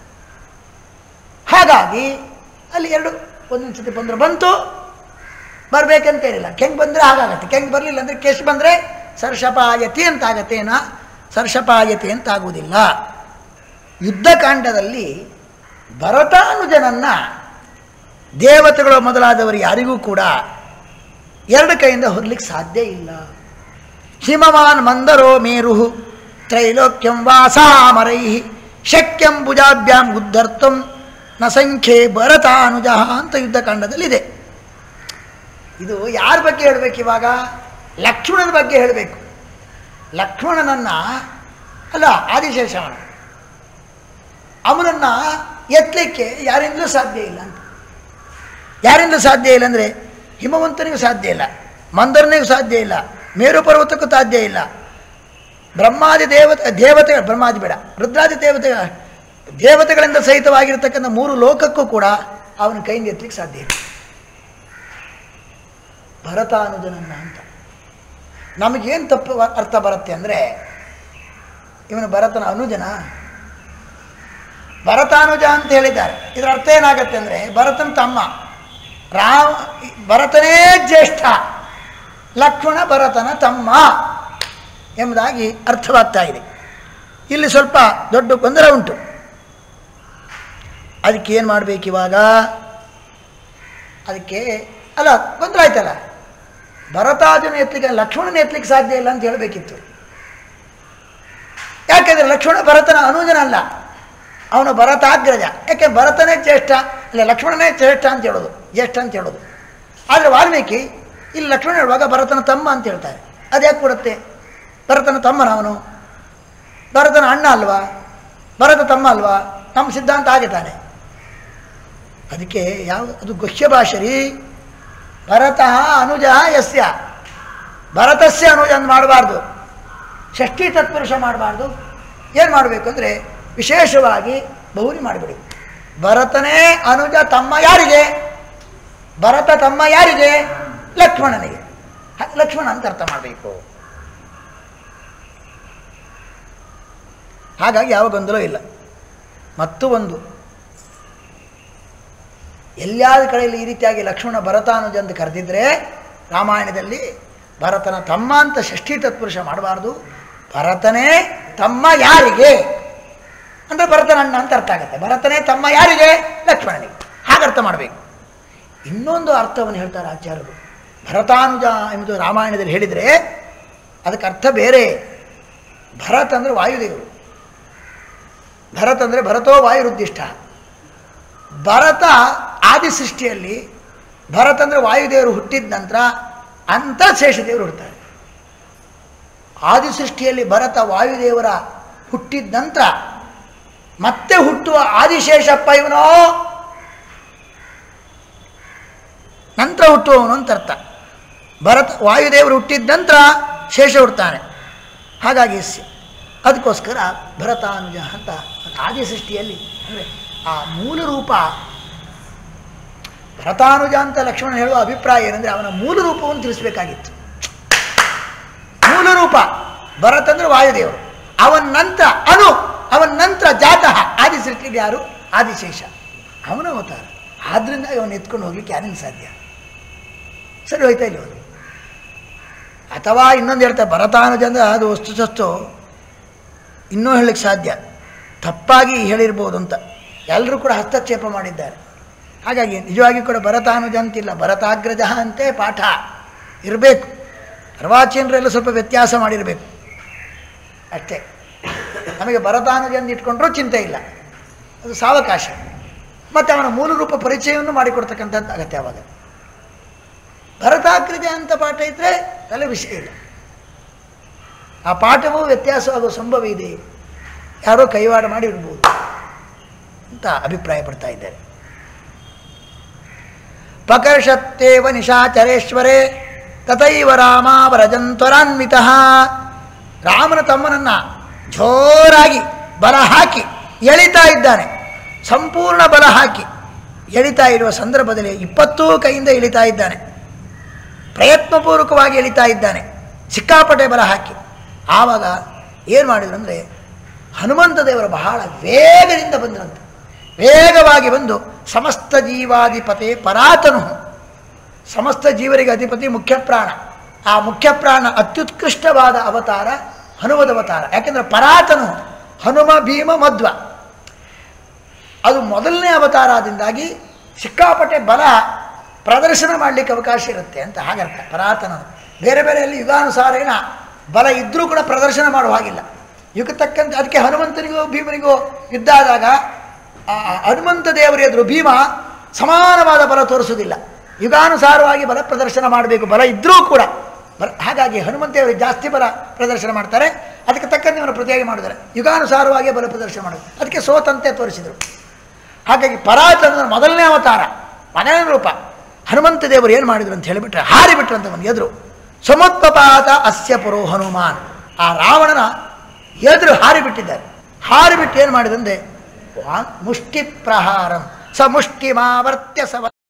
ಹಾಗಾಗಿ ಅಲ್ಲಿ ಎರಡು ಒಂದೊಂದು ಸತಿ ಬಂದರೆ ಬಂತು ಬರಬೇಕಂತೇನಿಲ್ಲ ಕೆಂಗ್ ಬಂದರೆ ಹಾಗಾಗತ್ತೆ ಕೆಂಗ್ ಬರಲಿಲ್ಲ ಅಂದರೆ ಕೆಶ್ ಬಂದರೆ ಸರ್ಷಪಾಯತಿ ಅಂತ ಆಗತ್ತೆ ಏನ ಸರ್ಷಪಾಯತಿ ಅಂತ ಆಗುವುದಿಲ್ಲ ಯುದ್ಧಕಾಂಡದಲ್ಲಿ ಭರತಾನುಜನನ್ನು ದೇವತೆಗಳು ಮೊದಲಾದವರು ಯಾರಿಗೂ ಕೂಡ ಎರಡು ಕೈಯಿಂದ ಹೊರಲಿಕ್ಕೆ ಸಾಧ್ಯ ಇಲ್ಲ ಹಿಮವಾನ್ ಮಂದರೋ ಮೇರು ತ್ರೈಲೋಕ್ಯಂ ವಾಸಾಮರೈ ಶಕ್ಯಂ ಭುಜಾಭ್ಯಾಂ ಉದ್ಧರ್ತಂ ನ ಸಂಖ್ಯೆ ಭರತಾನುಜ ಅಂತ ಯುದ್ಧಕಾಂಡದಲ್ಲಿದೆ ಇದು ಯಾರ ಬಗ್ಗೆ ಹೇಳಬೇಕು ಇವಾಗ ಲಕ್ಷ್ಮಣನ ಬಗ್ಗೆ ಹೇಳಬೇಕು ಲಕ್ಷ್ಮಣನನ್ನು ಅಲ್ಲ ಆದಿಶೇಷವನ ಅವನನ್ನು ಎತ್ತಲಿಕ್ಕೆ ಯಾರಿಂದಲೂ ಸಾಧ್ಯ ಇಲ್ಲ ಅಂತ ಯಾರಿಂದಲೂ ಸಾಧ್ಯ ಇಲ್ಲ ಅಂದರೆ ಹಿಮವಂತನಿಗೂ ಸಾಧ್ಯ ಇಲ್ಲ ಮಂದರನಿಗೂ ಸಾಧ್ಯ ಇಲ್ಲ ಮೇರು ಪರ್ವತಕ್ಕೂ ಸಾಧ್ಯ ಇಲ್ಲ ಬ್ರಹ್ಮಾದಿ ದೇವತೆ ದೇವತೆ ಬ್ರಹ್ಮಾದಿ ಬೇಡ ರುದ್ರಾದಿ ದೇವತೆ ದೇವತೆಗಳಿಂದ ಸಹಿತವಾಗಿರ್ತಕ್ಕಂಥ ಮೂರು ಲೋಕಕ್ಕೂ ಕೂಡ ಅವನ ಕೈಯಿಂದ ಎತ್ತಲಿಕ್ಕೆ ಸಾಧ್ಯ ಇಲ್ಲ ಭರತಾನುಜನನ್ನ ಅಂತ ನಮಗೇನು ತಪ್ಪು ಅರ್ಥ ಬರುತ್ತೆ ಅಂದರೆ ಇವನು ಭರತನ ಅನುಜನ ಭರತಾನುಜ ಅಂತ ಹೇಳಿದ್ದಾರೆ ಇದರ ಅರ್ಥ ಏನಾಗತ್ತೆ ಅಂದರೆ ಭರತನ ತಮ್ಮ ರಾಮ ಭರತನೇ ಜ್ಯೇಷ್ಠ ಲಕ್ಷ್ಮಣ ಭರತನ ತಮ್ಮ ಎಂಬುದಾಗಿ ಅರ್ಥವಾಗ್ತಾ ಇದೆ ಇಲ್ಲಿ ಸ್ವಲ್ಪ ದೊಡ್ಡ ಗೊಂದಲ ಉಂಟು ಅದಕ್ಕೆ ಏನು ಮಾಡಬೇಕು ಇವಾಗ ಅದಕ್ಕೆ ಅಲ್ಲ ಗೊಂದಲ ಆಯ್ತಲ್ಲ ಭರತಾಜನ ಎತ್ತಲಿಕ್ಕೆ ಲಕ್ಷ್ಮಣನ ಎತ್ತಲಿಕ್ಕೆ ಸಾಧ್ಯ ಇಲ್ಲ ಅಂತ ಹೇಳಬೇಕಿತ್ತು ಯಾಕೆಂದರೆ ಲಕ್ಷ್ಮಣ ಭರತನ ಅನುಜನ ಅಲ್ಲ ಅವನು ಭರತಾಗ್ರಜ ಯಾಕೆ ಭರತನೇ ಜ್ಯೇಷ್ಠ ಇಲ್ಲ ಲಕ್ಷ್ಮಣನೇ ಜ್ಯೇಷ್ಠ ಅಂತ ಹೇಳೋದು ಜ್ಯೇಷ್ಠ ಅಂತ ಹೇಳೋದು ಆದರೆ ವಾಲ್ಮೀಕಿ ಇಲ್ಲಿ ಲಕ್ಷ್ಮಣ ಹೇಳುವಾಗ ಭರತನ ತಮ್ಮ ಅಂತ ಹೇಳ್ತಾರೆ ಅದು ಯಾಕೆ ಕೊಡುತ್ತೆ ಭರತನ ತಮ್ಮನ ಅವನು ಭರತನ ಅಣ್ಣ ಅಲ್ವಾ ಭರತ ತಮ್ಮ ಅಲ್ವಾ ನಮ್ಮ ಸಿದ್ಧಾಂತ ಹಾಗೆ ತಾನೆ ಅದಕ್ಕೆ ಯಾವ ಅದು ಗುಹ್ಯ ಭಾಷರಿ ಭರತಃ ಅನುಜ ಯಸ್ಯ ಭರತಸ್ಯ ಅನುಜ ಅಂತ ಮಾಡಬಾರ್ದು ಷಷ್ಠಿ ತತ್ಪುರುಷ ಮಾಡಬಾರ್ದು ಏನು ಮಾಡಬೇಕು ಅಂದರೆ ವಿಶೇಷವಾಗಿ ಬಹುರಿ ಮಾಡಿಬಿಡಿ ಭರತನೇ ಅನುಜ ತಮ್ಮ ಯಾರಿಗೆ ಭರತ ತಮ್ಮ ಯಾರಿಗೆ ಲಕ್ಷ್ಮಣನಿಗೆ ಹ- ಲಕ್ಷ್ಮಣ ಅಂತ ಅರ್ಥ ಮಾಡಬೇಕು ಹಾಗಾಗಿ ಯಾವ ಗೊಂದಲ ಇಲ್ಲ ಮತ್ತು ಒಂದು ಎಲ್ಲಾದ ಕಡೆಯಲ್ಲಿ ಈ ರೀತಿಯಾಗಿ ಲಕ್ಷ್ಮಣ ಭರತಾನುಜ ಅಂತ ಕರೆದಿದ್ರೆ ರಾಮಾಯಣದಲ್ಲಿ ಭರತನ ತಮ್ಮ ಅಂತ ಷಷ್ಠಿ ತತ್ಪುರುಷ ಮಾಡಬಾರ್ದು ಭರತನೇ ತಮ್ಮ ಯಾರಿಗೆ ಅಂದರೆ ಭರತನ ಅಣ್ಣ ಅಂತ ಅರ್ಥ ಆಗುತ್ತೆ ಭರತನೇ ತಮ್ಮ ಯಾರಿಗೆ ಲಕ್ಷ್ಮಣನಿಗೆ ಹಾಗೆ ಅರ್ಥ ಮಾಡಬೇಕು ಇನ್ನೊಂದು ಅರ್ಥವನ್ನು ಹೇಳ್ತಾರೆ ಆಚಾರ್ಯರು ಭರತಾನುಜ ಎಂಬುದು ರಾಮಾಯಣದಲ್ಲಿ ಹೇಳಿದರೆ ಅದಕ್ಕೆ ಅರ್ಥ ಬೇರೆ ಭರತ್ ಅಂದರೆ ವಾಯುದೇವರು ಭರತ್ ಅಂದರೆ ಭರತೋ ವಾಯುರುದ್ದಿಷ್ಟ ಭರತ ಆದಿ ಸೃಷ್ಟಿಯಲ್ಲಿ ಭರತ್ ಅಂದರೆ ವಾಯುದೇವರು ಹುಟ್ಟಿದ ನಂತರ ಅಂತ ಶೇಷದೇವರು ಹುಡ್ತಾರೆ ಆದಿ ಸೃಷ್ಟಿಯಲ್ಲಿ ಭರತ ವಾಯುದೇವರ ಹುಟ್ಟಿದ ನಂತರ ಮತ್ತೆ ಹುಟ್ಟುವ ಆದಿಶೇಷಪ್ಪ ಇವನೋ ನಂತರ ಹುಟ್ಟುವವನು ಅಂತ ಅರ್ಥ ಭರತ ವಾಯುದೇವರು ಹುಟ್ಟಿದ ನಂತರ ಶೇಷ ಹುಡ್ತಾನೆ ಹಾಗಾಗಿ ಸ- ಅದಕ್ಕೋಸ್ಕರ ಭರತಾನುಜ ಅಂತ ಆದಿ ಸೃಷ್ಟಿಯಲ್ಲಿ ಅಂದರೆ ಆ ಮೂಲ ರೂಪ ಭರತಾನುಜ ಅಂತ ಲಕ್ಷ್ಮಣ ಹೇಳುವ ಅಭಿಪ್ರಾಯ ಏನಂದರೆ ಅವನ ಮೂಲ ರೂಪವನ್ನು ತಿಳಿಸ್ಬೇಕಾಗಿತ್ತು ಮೂಲ ರೂಪ ಭರತ್ ಅಂದ್ರೆ ವಾಯುದೇವರು ಅವನ ನಂತರ ಅನು ಅವನ ನಂತರ ಜಾತಃ ಆದಿ ಸೃಷ್ಟಿಗೆ ಯಾರು ಆದಿಶೇಷ ಅವನ ಅವತಾರ ಆದ್ರಿಂದ ಅವನು ಎತ್ಕೊಂಡು ಹೋಗ್ಲಿಕ್ಕೆ ಯಾರಿಂದ ಸಾಧ್ಯ ಸರಿ ಹೋಯ್ತಾ ಇಲ್ಲ ಅವನು ಅಥವಾ ಇನ್ನೊಂದು ಹೇಳ್ತಾರೆ ಭರತಾನುಜ ಅಂದ್ರೆ ಅದು ವಸ್ತು ಸಸ್ತು ಇನ್ನೂ ಹೇಳಲಿಕ್ಕೆ ಸಾಧ್ಯ ತಪ್ಪಾಗಿ ಹೇಳಿರ್ಬೋದು ಅಂತ ಎಲ್ಲರೂ ಕೂಡ ಹಸ್ತಕ್ಷೇಪ ಮಾಡಿದ್ದಾರೆ ಹಾಗಾಗಿ ನಿಜವಾಗಿ ಕೂಡ ಭರತಾನುಜ ಅಂತಿಲ್ಲ ಭರತಾಗ್ರಜ ಅಂತೆ ಪಾಠ ಇರಬೇಕು ಅರ್ವಾಚೀನರೆಲ್ಲ ಸ್ವಲ್ಪ ವ್ಯತ್ಯಾಸ ಮಾಡಿರಬೇಕು ಅಷ್ಟೇ ನಮಗೆ ಭರತಾನುಜ ಅಂತ ಇಟ್ಕೊಂಡ್ರೂ ಚಿಂತೆ ಇಲ್ಲ ಅದು ಸಾವಕಾಶ ಮತ್ತು ಅವನ ಮೂಲ ರೂಪ ಪರಿಚಯವನ್ನು ಮಾಡಿಕೊಡ್ತಕ್ಕಂಥದ್ದು ಅಗತ್ಯ ಅವಾಗ ಭರತಾಗ್ರಜ ಅಂತ ಪಾಠ ಇದ್ದರೆ ತಲೆ ವಿಷಯ ಇಲ್ಲ ಆ ಪಾಠವೂ ವ್ಯತ್ಯಾಸವಾಗುವ ಸಂಭವ ಇದೆ ಯಾರೋ ಕೈವಾಡ ಮಾಡಿ ಇರ್ಬೋದು ಅಂತ ಅಭಿಪ್ರಾಯ ಪಡ್ತಾ ಇದ್ದಾರೆ ಪಕರ್ಷತ್ತೇವ ನಿಶಾಚರೇಶ್ವರೇ ತಥೈವ ರಾಮ ವ್ರಜಂತ್ವರಾನ್ವಿತ ರಾಮನ ತಮ್ಮನನ್ನ ಜೋರಾಗಿ ಬಲ ಹಾಕಿ ಎಳಿತಾ ಇದ್ದಾನೆ ಸಂಪೂರ್ಣ ಬಲ ಹಾಕಿ ಎಳಿತಾ ಇರುವ ಸಂದರ್ಭದಲ್ಲಿ ಇಪ್ಪತ್ತೂ ಕೈಯಿಂದ ಎಳಿತಾ ಇದ್ದಾನೆ ಪ್ರಯತ್ನಪೂರ್ವಕವಾಗಿ ಎಳಿತಾ ಇದ್ದಾನೆ ಸಿಕ್ಕಾಪಟ್ಟೆ ಬಲ ಹಾಕಿ ಆವಾಗ ಏನು ಮಾಡಿದ್ರು ಅಂದರೆ ಹನುಮಂತ ದೇವರು ಬಹಳ ವೇಗದಿಂದ ಬಂದ್ರಂತೆ ವೇಗವಾಗಿ ಬಂದು ಸಮಸ್ತ ಜೀವಾಧಿಪತಿ ಪರಾತನು ಸಮಸ್ತ ಜೀವರಿಗೆ ಅಧಿಪತಿ ಮುಖ್ಯ ಪ್ರಾಣ ಆ ಮುಖ್ಯ ಪ್ರಾಣ ಅತ್ಯುತ್ಕೃಷ್ಟವಾದ ಅವತಾರ ಹನುಮದ ಅವತಾರ ಯಾಕೆಂದರೆ ಪರಾತನು ಹನುಮ ಭೀಮ ಮಧ್ವ ಅದು ಮೊದಲನೇ ಅವತಾರದಿಂದಾಗಿ ಸಿಕ್ಕಾಪಟ್ಟೆ ಬಲ ಪ್ರದರ್ಶನ ಮಾಡಲಿಕ್ಕೆ ಅವಕಾಶ ಇರುತ್ತೆ ಅಂತ ಹಾಗರ್ಥ ಪರಾತನ ಬೇರೆ ಬೇರೆಯಲ್ಲಿ ಯುಗಾನುಸಾರೇನ ಬಲ ಇದ್ದರೂ ಕೂಡ ಪ್ರದರ್ಶನ ಮಾಡುವ ಹಾಗಿಲ್ಲ ಯುಗ ತಕ್ಕಂತೆ ಅದಕ್ಕೆ ಹನುಮಂತನಿಗೂ ಭೀಮನಿಗೂ ಯುದ್ಧ ಆದಾಗ ಆ ಹನುಮಂತ ದೇವರ ಎದುರು ಭೀಮ ಸಮಾನವಾದ ಬಲ ತೋರಿಸುವುದಿಲ್ಲ ಯುಗಾನುಸಾರವಾಗಿ ಬಲ ಪ್ರದರ್ಶನ ಮಾಡಬೇಕು ಬಲ ಇದ್ದರೂ ಕೂಡ ಬಲ ಹಾಗಾಗಿ ಹನುಮಂತ ದೇವರಿಗೆ ಜಾಸ್ತಿ ಬಲ ಪ್ರದರ್ಶನ ಮಾಡ್ತಾರೆ ಅದಕ್ಕೆ ತಕ್ಕಂತೆ ಅವನು ಪ್ರತಿಯಾಗಿ ಮಾಡಿದ್ದಾರೆ ಯುಗಾನುಸಾರವಾಗಿ ಬಲ ಪ್ರದರ್ಶನ ಮಾಡೋದು ಅದಕ್ಕೆ ಸೋತಂತೆ ತೋರಿಸಿದರು ಹಾಗಾಗಿ ಪರಾತನ ಮೊದಲನೇ ಅವತಾರ ಮೊದಲನೇ ರೂಪ ಹನುಮಂತ ದೇವರು ಏನು ಮಾಡಿದ್ರು ಅಂತ ಹೇಳಿಬಿಟ್ರೆ ಹಾರಿಬಿಟ್ರು ಅಂತ ಒಂದು ಎದುರು ಸಮತ್ಪಪಾತ ಅಸ್ಯ ಪುರೋ ಹನುಮಾನ್ ಆ ರಾವಣನ ಎದುರು ಹಾರಿಬಿಟ್ಟಿದ್ದಾರೆ ಹಾರಿಬಿಟ್ಟು ಏನು ಮಾಡಿದಂತೆ ಮುಷ್ಟಿ ಪ್ರಹಾರಂ ಸ ಮುಷ್ಟಿಮಾವರ್ತ್ಯ ಸವ